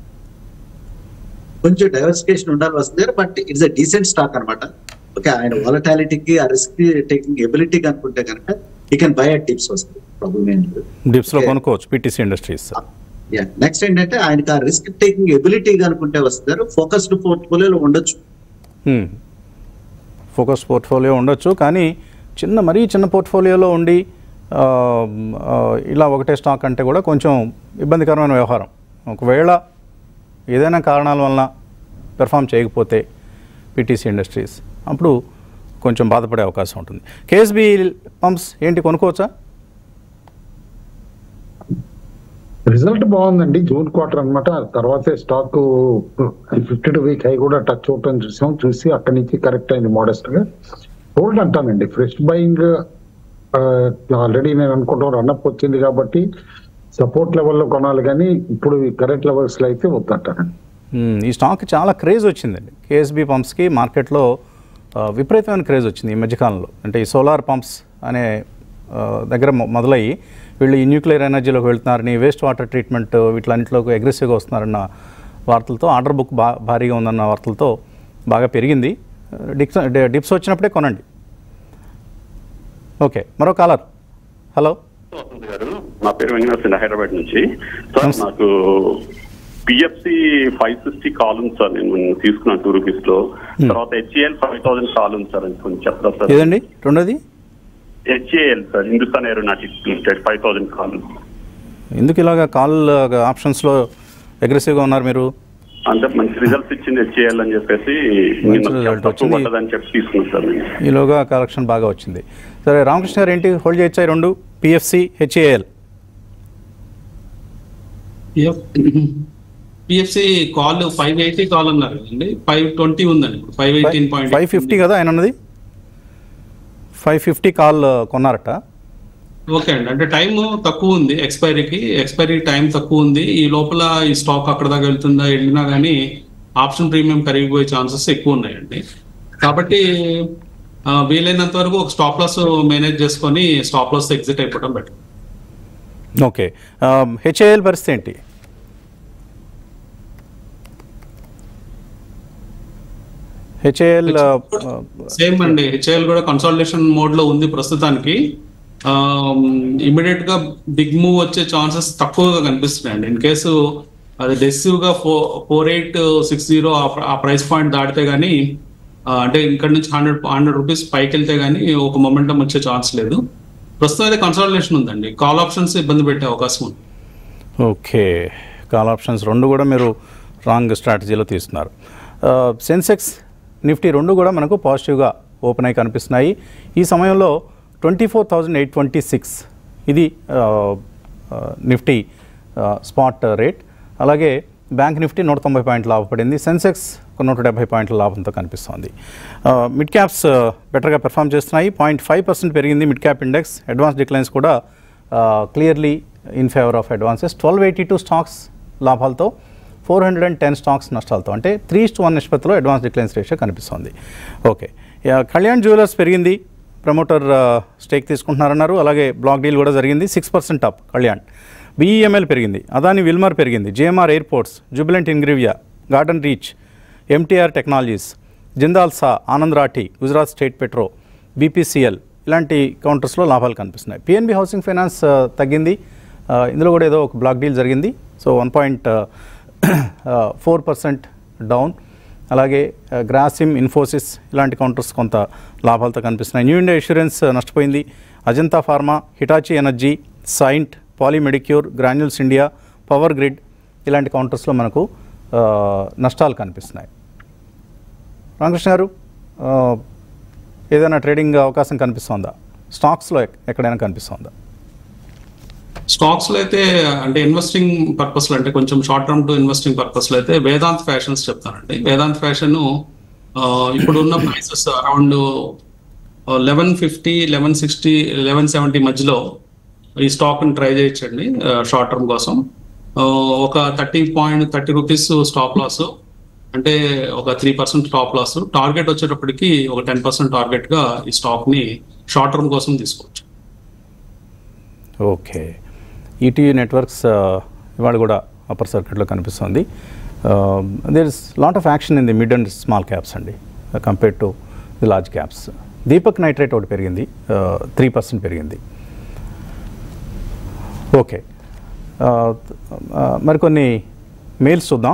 కొంచెం డైవర్సిఫికేషన్ ఉండాలి వస్తుంది but it's a decent stock అన్నమాట ఓకే ఆయన వాలటాలిటీకి ఆ రిస్క్ టేకింగ్ ఎబిలిటీ అనుకుంటే కనుక ఈ కెన్ బై అట్ టిప్స్ వస్తుంది ప్రాబ్లమ్ ఏం లేదు డిప్స్లో Okay. కొనుక్కోవచ్చు పీటీసీ ఇండస్ట్రీస్ నెక్స్ట్ ఏంటంటే ఆయనకి ఆ రిస్క్ టేకింగ్ ఎబిలిటీ అనుకుంటే వస్తారు ఫోకస్డ్ పోర్ట్ఫోలియోలో ఉండొచ్చు ఫోకస్ పోర్ట్ఫోలియో ఉండొచ్చు కానీ చిన్న మరీ చిన్న పోర్ట్ఫోలియోలో ఉండి ఆ, ఆ, ఇలా ఒకటే స్టాక్ అంటే కూడా కొంచెం ఇబ్బందికరమైన వ్యవహారం ఒకవేళ ఏదైనా కారణాల వలన పెర్ఫామ్ చేయకపోతే పీటీసీ ఇండస్ట్రీస్ అప్పుడు కొంచెం బాధపడే అవకాశం ఉంటుంది కేఎస్బి పంప్స్ ఏంటి కొనుక్కోవచ్చా రిజల్ట్ బాగుందండి జూన్ క్వార్టర్ అన్నమాట తర్వాతే stock fifty two week high కూడా టచ్ అవుతాం చూసాం చూసి అక్కడి నుంచి కరెక్ట్ అయింది మోడెస్ట్ గా హోల్డ్ అంటానండి ఫ్రెష్ బయింగ్ ఆల్రెడీ నేను అనుకుంటాం రన్అప్ వచ్చింది కాబట్టి సపోర్ట్ లెవెల్లో కొనాలి కానీ ఇప్పుడు కరెంట్ లెవెల్స్ లో అయితే వద్దంటానండి మ్మ్. ఈ స్టాక్ చాలా క్రేజ్ వచ్చిందండి కేఎస్బి పంప్స్కి మార్కెట్లో ఆ, విపరీతమైన క్రేజ్ వచ్చింది ఈ మధ్యకాలంలో అంటే ఈ సోలార్ పంప్స్ అనే ఆ, దగ్గర మొ- మొదలయ్యి వీళ్ళు ఈ న్యూక్లియర్ ఎనర్జీలోకి వెళ్తున్నారని వేస్ట్ వాటర్ ట్రీట్మెంట్ వీటిలన్నింటిలోకి అగ్రెసివ్గా వస్తున్నారన్న వార్తలతో ఆర్డర్ బుక్ బా భారీగా ఉందన్న వార్తలతో బాగా పెరిగింది డిప్స్ డిప్స్ వచ్చినప్పుడే కొనండి ఓకే మరో కాలర్ హలో వసంత్ గారు నా పేరు వెంకటేశ్వర హైదరాబాద్ నుంచి సార్ నమస్తే. నాకు పిఎఫ్సి ఫైవ్ సిక్స్టీ కాల్ ఉంది సార్ నేను మొన్న తీసుకున్నాను టూ రూపీస్ లో తర్వాత హెచ్ఏఎల్ ఫైవ్ థౌసండ్ కాల్ ఉంది సార్ అని కొంచెం చెప్తారా సార్ ఏదండి రెండోది HAL sir Hindustan aeronautics limited five thousand call ఎందుకు ఇలాగా కాల్ ఆప్షన్స్లో అగ్రెసివ్గా ఉన్నారు మీరు అంటే మంచి రిజల్ట్స్ ఇచ్చింది హెచ్ఏఎల్ అని చెప్పేసి నిన్న result తక్కువ వచ్చింది. పడ్డదని చెప్పి తీసుకున్నాను సార్ నేను ఈలోగా కలెక్షన్ బాగా వచ్చింది సరే రామకృష్ణ గారు ఏంటి హోల్డ్ చేయొచ్చా ఈ రెండు PFC HAL PFC call five eighty call అన్నారు కదండి ఫైవ్ ట్వంటీ ఉందండి ఇప్పుడు five eighteen point five fifty కదా ఆయన అన్నది ఫైవ్ ఫిఫ్టీ కాల్ కొన్నారట ఓకే అండి అంటే టైం తక్కువ ఉంది ఎక్స్పైరీకి ఎక్స్పైరీ టైం తక్కువ ఉంది ఈ లోపల ఈ స్టాక్ అక్కడ దాకా వెళ్తుందా వెళ్ళినా కానీ ఆప్షన్ ప్రీమియం కరిగిపోయే ఛాన్సెస్ ఎక్కువ ఉన్నాయండి కాబట్టి ఆ, వీలైనంత వరకు ఒక స్టాప్ లాస్ మేనేజ్ చేసుకొని స్టాప్ లాస్ ఎగ్జిట్ అయిపోవడం బెటర్ ఓకే హెచ్ఏఎల్ పరిస్థితి ఏంటి హెచ్ఏఎల్ సేమ్ అండి హెచ్ఐఎల్ కూడా కన్సాలిడేషన్ మోడ్ లో ఉంది ప్రస్తుతానికి ఇమీడియట్ గా బిగ్ మూవ్ వచ్చే ఛాన్సెస్ తక్కువగా కనిపిస్తున్నాయండి ఇన్ కేసు అది డెసివ్ గా four four eight six zero ఆ ప్రైస్ పాయింట్ దాటితే గానీ ఆ, అంటే ఇక్కడ నుంచి హండ్రెడ్ హండ్రెడ్ రూపీస్ పైకి వెళ్తే గానీ ఒక మొమెంటం వచ్చే ఛాన్స్ లేదు ప్రస్తుతం అయితే కన్సాలిడేషన్ ఉందండి కాల్ ఆప్షన్స్ ఇబ్బంది పెట్టే అవకాశం ఉంది ఓకే కాల్ ఆప్షన్స్ రెండు కూడా మీరు రాంగ్ స్ట్రాటజీలో తీస్తున్నారు సెన్సెక్స్ నిఫ్టీ రెండు కూడా మనకు పాజిటివ్గా ఓపెన్ అయి కనిపిస్తున్నాయి ఈ సమయంలో twenty four thousand eight twenty six ఇది ఆ, ఆ, నిఫ్టీ ఆ, స్పాట్ రేట్ అలాగే బ్యాంక్ నిఫ్టీ నూట తొంభై పాయింట్లు లాభపడింది సెన్సెక్స్ ఒక నూట డెబ్బై పాయింట్ల లాభంతో కనిపిస్తోంది ఆ, మిడ్ క్యాప్స్ ఆ, బెటర్గా పెర్ఫామ్ చేస్తున్నాయి పాయింట్ ఫైవ్ పర్సెంట్ పెరిగింది mid cap index advance declines కూడా clearly in favour of advances twelve eighty two stocks లాభాలతో four hundred and ten stocks నష్టాలతో అంటే త్రీ టు వన్ నిష్పత్తిలో అడ్వాన్స్ డిక్లైన్స్ రేషియో కనిపిస్తుంది ఓకే యా, కళ్యాణ్ జ్యువెలర్స్ పెరిగింది promoter stake తీసుకుంటున్నారన్నారు అలాగే బ్లాక్ డీల్ కూడా జరిగింది six percent up Kalyan BEML పెరిగింది అదాని విల్మర్ పెరిగింది JMR airports Jubilant Ingrevia Garden Reach MTR technologies Jindal సా Anand Rathi Gujarat state petro BPCL ఇలాంటి కౌంటర్స్లో లాభాలు కనిపిస్తున్నాయి పిఎన్బి హౌసింగ్ ఫైనాన్స్ ఆ, తగ్గింది ఆ, ఇందులో కూడా ఏదో ఒక బ్లాక్ డీల్ జరిగింది so one point four percent down అలాగే ఆ, గ్రాసిమ్ ఇన్ఫోసిస్ ఇలాంటి కౌంటర్స్ కొంత లాభాలతో కనిపిస్తున్నాయి న్యూ ఇండియా ఇన్సూరెన్స్ ఆ, నష్టపోయింది Ajanta pharma Hitachi energy Cyient Polymedicure granules India power grid ఇలాంటి కౌంటర్స్లో మనకు ఆ, నష్టాలు కనిపిస్తున్నాయి రామకృష్ణ గారు ఆ, ఏదైనా ట్రేడింగ్ అవకాశం కనిపిస్తుందా స్టాక్స్లో ఎక్- ఎక్కడైనా కనిపిస్తుందా స్టాక్స్ లో అయితే అంటే ఇన్వెస్టింగ్ పర్పస్ లో అంటే కొంచెం short term to investing purpose లో అయితే వేదాంత్ ఫ్యాషన్స్ చెప్తానండి వేదాంత్ ఫ్యాషన్ ఇప్పుడు ఉన్న prices around eleven fifty eleven sixty eleven seventy మధ్యలో ఈ స్టాక్ ని ట్రై చేయొచ్చండి షార్ట్ టర్మ్ కోసం ఆ, ఒక thirty point thirty rupees stop loss అంటే ఒక three percent stop loss target వచ్చేటప్పటికి ఒక టెన్ పర్సెంట్ టార్గెట్ గా ఈ స్టాక్ ని షార్ట్ టర్మ్ కోసం తీసుకోవచ్చు ఓకే ఈటీవీ నెట్వర్క్స్ ఇవాళ కూడా అప్పర్ సర్క్యూట్లో కనిపిస్తుంది there is lot of action in the mid and small caps అండి compare to the large caps Deepak nitrate ఒకటి పెరిగింది త్రీ పర్సెంట్ పెరిగింది ఓకే మరికొన్ని మెయిల్స్ చూద్దాం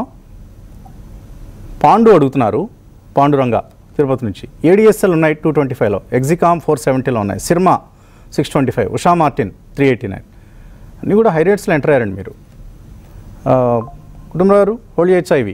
పాండు అడుగుతున్నారు పాండురంగ తిరుపతి నుంచి ఏడిఎస్ఎల్ ఉన్నాయి టూ ట్వంటీ ఫైవ్లో ఎగ్జికామ్ ఫోర్ సెవెంటీలో ఉన్నాయి Syrma six twenty five Usha Martin three eighty nine అన్నీ కూడా హై రేట్స్లో ఎంటర్ అయ్యారండి మీరు ఆ, కుటుంబరావు గారు హోల్డ్ చేయొచ్చా ఇవి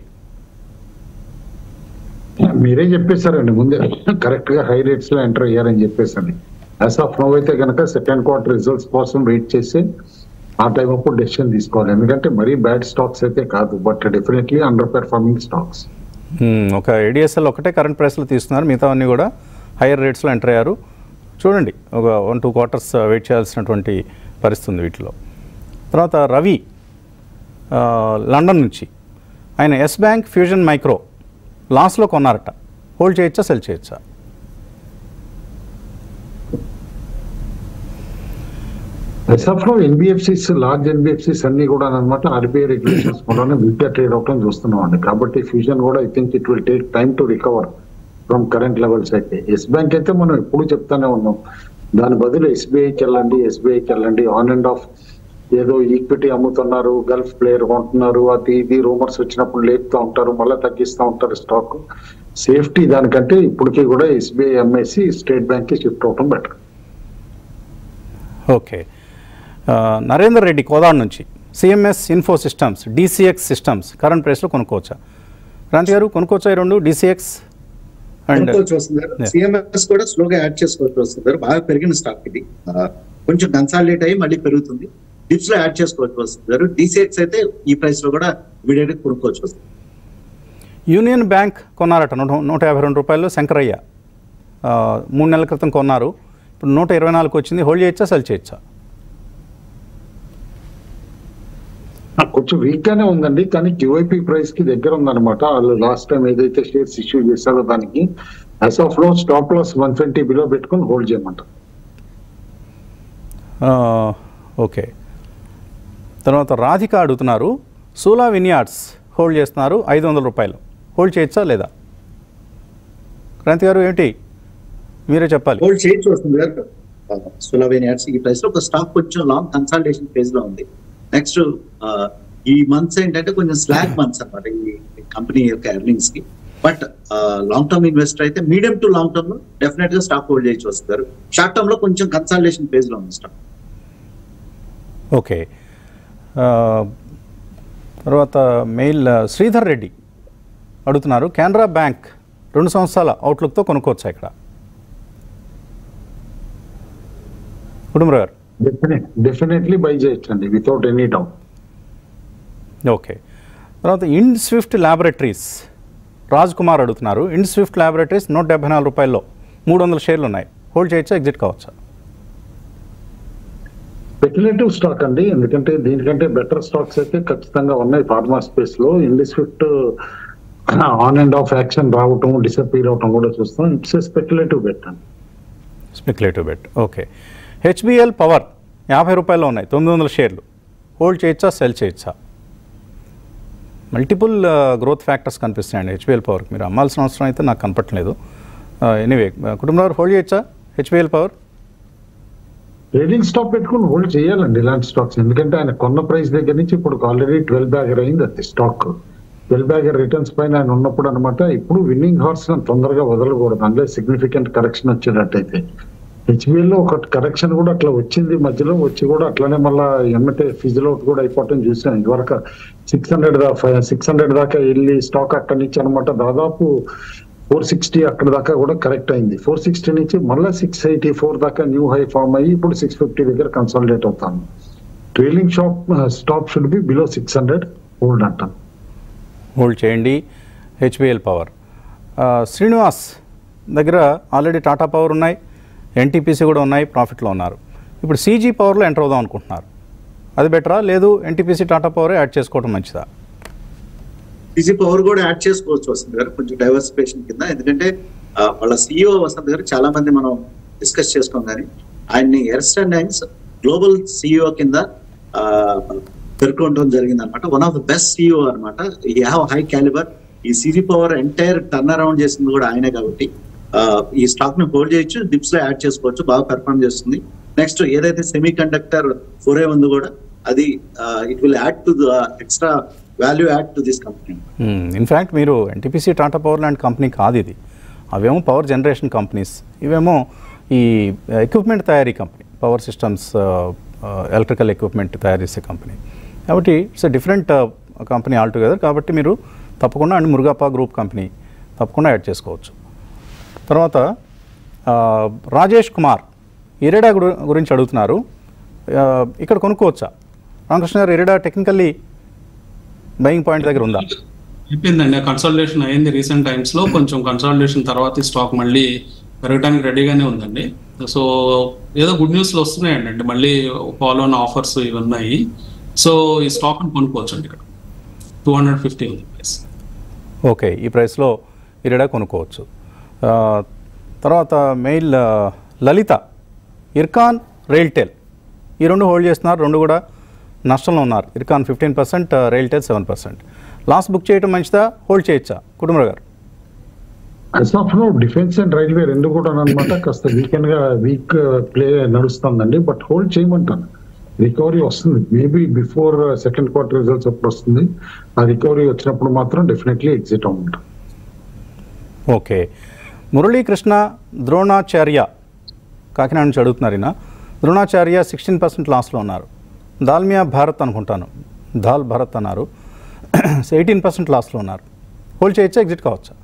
మీరే చెప్పేశారండి ముందే కరెక్ట్ గా హై రేట్స్ లో ఎంటర్ అయ్యారని చెప్పేసండి యాజ్ ఆఫ్ నో అయితే కనుక సెకండ్ క్వార్టర్ రిజల్ట్స్ కోసం వెయిట్ చేసి ఆ టైం అప్పుడు డెసిషన్ తీసుకోవాలి ఎందుకంటే మరీ బ్యాడ్ స్టాక్స్ అయితే కాదు but definitely underperforming stocks మ్మ్, ఒక ఏడిఎస్ఎల్ ఒకటే కరెంట్ ప్రైస్లో తీస్తున్నారు మిగతా అన్నీ కూడా హైయర్ రేట్స్లో ఎంటర్ అయ్యారు చూడండి ఒక వన్ టూ క్వార్టర్స్ వెయిట్ చేయాల్సినటువంటి పరిస్థితి ఉంది వీటిలో తర్వాత రవి ఆ, లండన్ నుంచి ఆయన ఎస్ బ్యాంక్ ఫ్యూజన్ మైక్రో లాస్లో కొన్నారట హోల్డ్ చేయొచ్చా సెల్ చేయొచ్చా as of now NBFCs large NBFCs అన్ని కూడా అనమాట ఆర్బీఐ రెగ్యులేషన్స్ కూడా వీక్ ట్రేడ్ అవటం చూస్తున్నాం అండి కాబట్టి ఫ్యూజన్ కూడా I think it will take time to recover from current levels అయితే ఎస్ బ్యాంక్ అయితే మనం ఎప్పుడు చెప్తానే ఉన్నాం దాని బదులు ఎస్బీఐకి వెళ్ళండి ఎస్బీఐకి వెళ్ళండి ఆన్ అండ్ ఆఫ్ ఏదో ఈక్విటీ అమ్ముతున్నారు గల్ఫ్ ప్లేయర్ కొంటున్నారు అది ఇది రూమర్స్ వచ్చినప్పుడు లేపుతూ ఉంటారు మళ్ళీ తగ్గిస్తూ ఉంటారు స్టాక్ సేఫ్టీ దానికంటే ఇప్పటికీ కూడా ఎస్బీఐ అమ్మేసి స్టేట్ బ్యాంక్ కి షిఫ్ట్ అవటం బెటర్ ఓకే ఆ, నరేందర్ రెడ్డి కోదాడ్ నుంచి CMS info systems DCX systems current ప్రైస్లో కొనుక్కోవచ్చా క్రాంతి గారు కొనుక్కోవచ్చా ఈ రెండు డిసిఎక్స్ అండ్ అనుకోవచ్చు వస్తున్నారు Yeah. సిఎంఎస్ కూడా స్లోగా యాడ్ చేసుకోవచ్చు వస్తున్నారు బాగా పెరిగిన స్టాక్ ఇది ఆ, కొంచెం కన్సాలిడేట్ అయ్యి మళ్ళీ పెరుగుతుంది డిప్స్ లో యాడ్ చేసుకోవచ్చు వస్తున్నారు డిసిఎక్స్ అయితే ఈ ప్రైస్ లో కూడా ఇమీడియట్ కొనుక్కోవచ్చు వస్తుంది యూనియన్ బ్యాంక్ కొన్నారట నూట నూట యాభై రెండు రూపాయలు శంకరయ్య ఆ, మూడు నెలల క్రితం కొన్నారు ఇప్పుడు నూట ఇరవై నాలుగు వచ్చింది హోల్డ్ చేయొచ్చా సెల్ చేయొచ్చా కొంచెం వీక్ గానే ఉందండి కానీ క్యూఐపి ప్రైస్ కి దగ్గర ఉందన్నమాట వాళ్ళు లాస్ట్ టైం ఏదైతే షేర్స్ ఇష్యూ చేశారో దానికి as of low stop loss one twenty below పెట్టుకొని హోల్డ్ చేయమంటారు ఆ, ఓకే తర్వాత రాధిక అడుగుతున్నారు సూలా వినియార్డ్స్ హోల్డ్ చేస్తున్నారు ఐదు వందల రూపాయలు హోల్డ్ చేయొచ్చా లేదా క్రాంతి గారు ఏంటి మీరే చెప్పాలి హోల్డ్ చేయొచ్చు వస్తుంది గారు సులభైన యాడ్స్ ఈ ప్రైస్ లో ఒక స్టాక్ కొంచెం లాంగ్ కన్సల్టేషన్ ఫేజ్ లో ఉంది నెక్స్ట్ ఈ మంత్స్ ఏంటంటే కొంచెం స్లాక్ మంత్స్ అన్నమాట ఈ కంపెనీ యొక్క ఎర్నింగ్స్ కి బట్ లాంగ్ టర్మ్ ఇన్వెస్టర్ అయితే మీడియం టు లాంగ్ టర్మ్ లో డెఫినెట్ గా స్టాక్ హోల్డ్ చేయొచ్చు వస్తారు షార్ట్ టర్మ్ లో కొంచెం కన్సల్టేషన్ ఫేజ్ లో ఉంది స్టాక్ ఓకే ఆ, తర్వాత మెయిల్ ఆ, శ్రీధర్ రెడ్డి అడుగుతున్నారు కెనరా బ్యాంక్ రెండు సంవత్సరాల అవుట్లుక్తో కొనుక్కోవచ్చా ఇక్కడ కుటుంబరావు గారు డెఫినెట్ డెఫినెట్లీ బై చేయొచ్చండి వితౌట్ ఎనీ డౌట్ ఓకే తర్వాత ఇన్ స్విఫ్ట్ ల్యాబొరేటరీస్ రాజ్ కుమార్ అడుగుతున్నారు ఇన్ స్విఫ్ట్ ల్యాబొరేటరీస్ నూట డెబ్బై నాలుగు రూపాయల్లో మూడు వందల షేర్లు ఉన్నాయి హోల్డ్ చేయొచ్చా ఎగ్జిట్ కావచ్చా స్పెక్యులేటివ్ స్టాక్ అండి ఎందుకంటే దీనికంటే బెటర్ స్టాక్స్ అయితే ఖచ్చితంగా ఉన్నాయి ఫార్మా స్పేస్ లో Indswift on and off action రావటం డిసప్పీర్ అవటం కూడా చూస్తాం ఇట్స్ స్పెక్యులేటివ్ బెట్ అండి speculative bet okay HBL power యాభై రూపాయలు ఉన్నాయి తొమ్మిది వందల షేర్లు హోల్డ్ చేయొచ్చా సెల్ చేయొచ్చా మల్టిపుల్ గ్రోత్ ఫ్యాక్టర్స్ కనిపిస్తాయండి హెచ్బిఎల్ పవర్కి మీరు అమ్మాల్సిన అవసరం అయితే నాకు కనపట్లేదు ఎనీవే కుటుంబంలో హోల్డ్ చేయొచ్చా హెచ్బిఎల్ పవర్ ట్రేడింగ్ స్టాక్ పెట్టుకుని హోల్డ్ చేయాలండి ఇలాంటి స్టాక్స్ ఎందుకంటే ఆయన కొన్న ప్రైస్ దగ్గర నుంచి ఇప్పుడు ఆల్రెడీ ట్వెల్వ్ బ్యాగర్ అయింది అది స్టాక్ ట్వెల్వ్ బ్యాగర్ రిటర్న్స్ పైన ఆయన ఉన్నప్పుడు అనమాట ఇప్పుడు విన్నింగ్ హార్స్ తొందరగా వదలకూడదు అందులో సిగ్నిఫికెంట్ కరెక్షన్ వచ్చేటట్టయితే హెచ్బిఎల్ లో ఒక కరెక్షన్ కూడా అట్లా వచ్చింది మధ్యలో వచ్చి కూడా అట్లానే మళ్ళా ఎమ్మటే ఫిజిల్ అవుట్ కూడా అయిపోవటం చూసాం ఇదివరకు సిక్స్ హండ్రెడ్ సిక్స్ హండ్రెడ్ దాకా వెళ్ళి స్టాక్ అక్కడి నుంచి అనమాట దాదాపు ఫోర్ సిక్స్టీ అక్కడ దాకా కూడా కరెక్ట్ అయింది ఫోర్ సిక్స్టీ నుంచి మళ్ళీ సిక్స్ ఎయిటీ ఫోర్ దాకా న్యూ హై ఫామ్ అయ్యి ఇప్పుడు సిక్స్ ఫిఫ్టీ దగ్గర కన్సాలిడేట్ అవుతాను trailing shop stop should be below six hundred hold అంటాను హోల్డ్ చేయండి హెచ్బిఎల్ పవర్ ఆ, శ్రీనివాస్ దగ్గర ఆల్రెడీ టాటా పవర్ ఉన్నాయి ఎన్టీపీసీ కూడా ఉన్నాయి ప్రాఫిట్లో ఉన్నారు ఇప్పుడు సీజీ పవర్లో ఎంటర్ అవుదాం అనుకుంటున్నారు అది బెటరా లేదు ఎన్టీపీసీ టాటా పవరే యాడ్ చేసుకోవడం మంచిదా ఈజీ పవర్ కూడా యాడ్ చేసుకోవచ్చు వసంత్ గారు కొంచెం డైవర్సిఫికేషన్ కింద ఎందుకంటే ఆ, వాళ్ళ సిఇఓ వసంత్ గారు చాలా మంది మనం డిస్కస్ చేసుకోం కానీ ఆయన్ని Ernst and Young's global CEO కింద ఆ, పేర్కొనడం జరిగింది అనమాట one of the best CEO అనమాట ఈ హ్యావ్ హై క్యాలిబర్ ఈ CG power entire turn around చేసింది కూడా ఆయనే కాబట్టి ఆ, ఈ స్టాక్ ని హోల్డ్ చేయొచ్చు డిప్స్ లో యాడ్ చేసుకోవచ్చు బాగా పెర్ఫార్మ్ చేస్తుంది నెక్స్ట్ ఏదైతే సెమీ కండక్టర్ ఫోరే ఉందో కూడా అది it will add to the extra value add to this company in fact మీరు ఎన్టీపీసీ టాటా పవర్ లాంటి కంపెనీ కాదు ఇది అవేమో పవర్ జనరేషన్ కంపెనీస్ ఇవేమో ఈ ఎక్విప్మెంట్ తయారీ company power systems electrical equipment తయారు చేసే కంపెనీ కాబట్టి ఇట్స్ డిఫరెంట్ కంపెనీ ఆల్టుగెదర్ కాబట్టి మీరు తప్పకుండా అండ్ మురుగాపా గ్రూప్ కంపెనీ తప్పకుండా యాడ్ చేసుకోవచ్చు తర్వాత ఆ, రాజేష్ కుమార్ ఇరేడా గురి- గురించి అడుగుతున్నారు ఆ, ఇక్కడ కొనుక్కోవచ్చా రామకృష్ణ గారు ఇరేడా టెక్నికల్లీ బయింగ్ పాయింట్ దగ్గర ఉందా అయిపోయిందండి కన్సల్టేషన్ అయింది రీసెంట్ టైమ్స్ లో కొంచెం కన్సల్టేషన్ తర్వాత ఈ స్టాక్ మళ్ళీ పెరగడానికి రెడీగానే ఉందండి సో ఏదో గుడ్ న్యూస్లు వస్తున్నాయండి అంటే మళ్ళీ ఫాలో ఆన్ ఆఫర్స్ ఇవి ఉన్నాయి సో ఈ స్టాక్ కొనుక్కోవచ్చు అండి ఇక్కడ టూ హండ్రెడ్ ఫిఫ్టీ ఉంది ప్రైస్ ఓకే ఈ ప్రైస్లో ఇరిడా కొనుక్కోవచ్చు ఆ, తర్వాత మెయిల్ ఆ, లలిత ఇర్కాన్ రైల్టెల్ ఈ రెండు హోల్డ్ చేస్తున్నారు రెండు కూడా నష్టంలో ఉన్నారు Ircon fifteen percent RailTel seven percent loss book చేయడం మంచిదా హోల్డ్ చేయొచ్చా కుటుంబ గారు as of now defence and railway రెండు కూడా అనమాట కాస్త వీకెండ్ గా వీక్ ప్లే నడుస్తుందండి బట్ హోల్డ్ చేయమంటాను రికవరీ వస్తుంది maybe before second quarter results అప్పుడు వస్తుంది ఆ రికవరీ వచ్చినప్పుడు మాత్రం డెఫినెట్లీ ఎగ్జిట్ అవ్వమంటాను ఓకే మురళీకృష్ణ ద్రోణాచార్య కాకినాడ నుంచి అడుగుతున్నారు ఈయన ద్రోణాచార్య సిక్స్టీన్ పర్సెంట్ లాస్లో ఉన్నారు దాల్మియా భారత్ అనుకుంటాను దాల్ భారత్ అన్నారు ఎయిటీన్ పర్సెంట్ లాస్లో ఉన్నారు హోల్డ్ చేయొచ్చా ఎగ్జిట్ కావచ్చా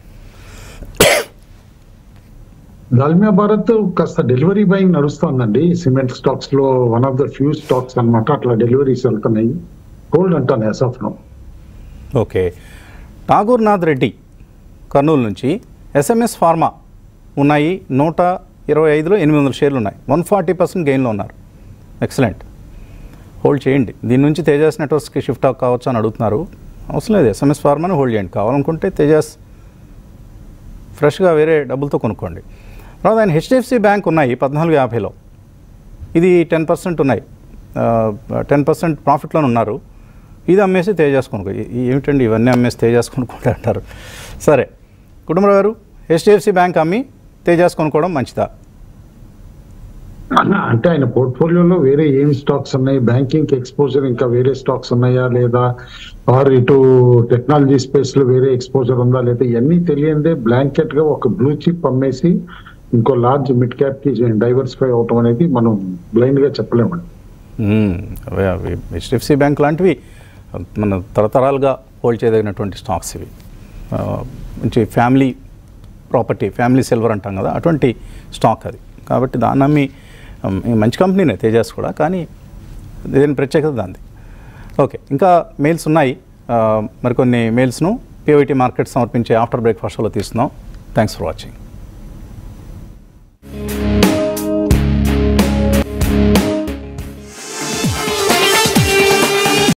దాల్మియా భారత్ కాస్త డెలివరీ బయింగ్ నడుస్తుందండి సిమెంట్ స్టాక్స్ లో one of the few stocks అన్నమాట అట్లా డెలివరీస్ వెళ్తున్నాయి హోల్డ్ అంటాను as of now okay Tagore Nath Reddy Kurnool నుంచి ఎస్ఎంఎస్ ఫార్మా ఉన్నాయి నూట ఇరవై ఐదులో ఎనిమిది వందల షేర్లు ఉన్నాయి వన్ ఫార్టీ పర్సెంట్ గెయిన్లో ఉన్నారు ఎక్సలెంట్ హోల్డ్ చేయండి దీని నుంచి తేజాస్ నెట్వర్క్స్కి షిఫ్ట్ కావచ్చు అని అడుగుతున్నారు అవసరం లేదు ఎస్ఎంఎస్ ఫార్మాని హోల్డ్ చేయండి కావాలనుకుంటే తేజాస్ ఫ్రెష్గా వేరే డబ్బులతో కొనుక్కోండి తర్వాత ఆయన హెచ్డిఎఫ్సి బ్యాంక్ ఉన్నాయి పద్నాలుగు యాభైలో ఇది టెన్ పర్సెంట్ ఉన్నాయి టెన్ పర్సెంట్ ప్రాఫిట్లో ఉన్నారు ఇది అమ్మేసి తేజాస్ కొనుక్కో ఈ- ఈ ఏమిటండి ఇవన్నీ అమ్మేసి తేజాస్ కొనుక్కుంటే అంటారు సరే కుటుంబరావు గారు హెచ్డిఎఫ్సి బ్యాంక్ అమ్మి తేజాస్ కొనుక్కోవడం మంచిదా అన్న, అంటే ఆయన పోర్ట్ఫోలియోలో వేరే ఏం స్టాక్స్ ఉన్నాయి బ్యాంకింగ్ ఎక్స్పోజర్ ఇంకా వేరే స్టాక్స్ ఉన్నాయా లేదా ఆర్ ఇటు టెక్నాలజీ స్పేస్ లో వేరే ఎక్స్పోజర్ ఉందా లేదా ఇవన్నీ తెలియందే బ్లాంకెట్ గా ఒక బ్లూ చిప్ అమ్మేసి ఇంకో లార్జ్ మిడ్ క్యాప్ కి డైవర్సిఫై అవటం అనేది మనం బ్లైండ్ గా చెప్పలేమండి హెచ్డిఎఫ్సి బ్యాంక్ లాంటివి మన తరతరాలుగా హోల్డ్ చేయదగినటువంటి స్టాక్స్ ఇవి ఆ, మంచి ఫ్యామిలీ ప్రాపర్టీ ఫ్యామిలీ సిల్వర్ అంటాం కదా అటువంటి స్టాక్ అది కాబట్టి దాన్ని అమ్మి ఉమ్, మంచి కంపెనీనే తేజాస్ కూడా కానీ దేని ప్రత్యేకత దాంది ఓకే ఇంకా మెయిల్స్ ఉన్నాయి ఆ, మరికొన్ని మెయిల్స్ను పిఓఐటీ మార్కెట్ సమర్పించే ఆఫ్టర్ బ్రేక్ఫాస్ట్లో తీస్తున్నాం థ్యాంక్స్ ఫర్ వాచింగ్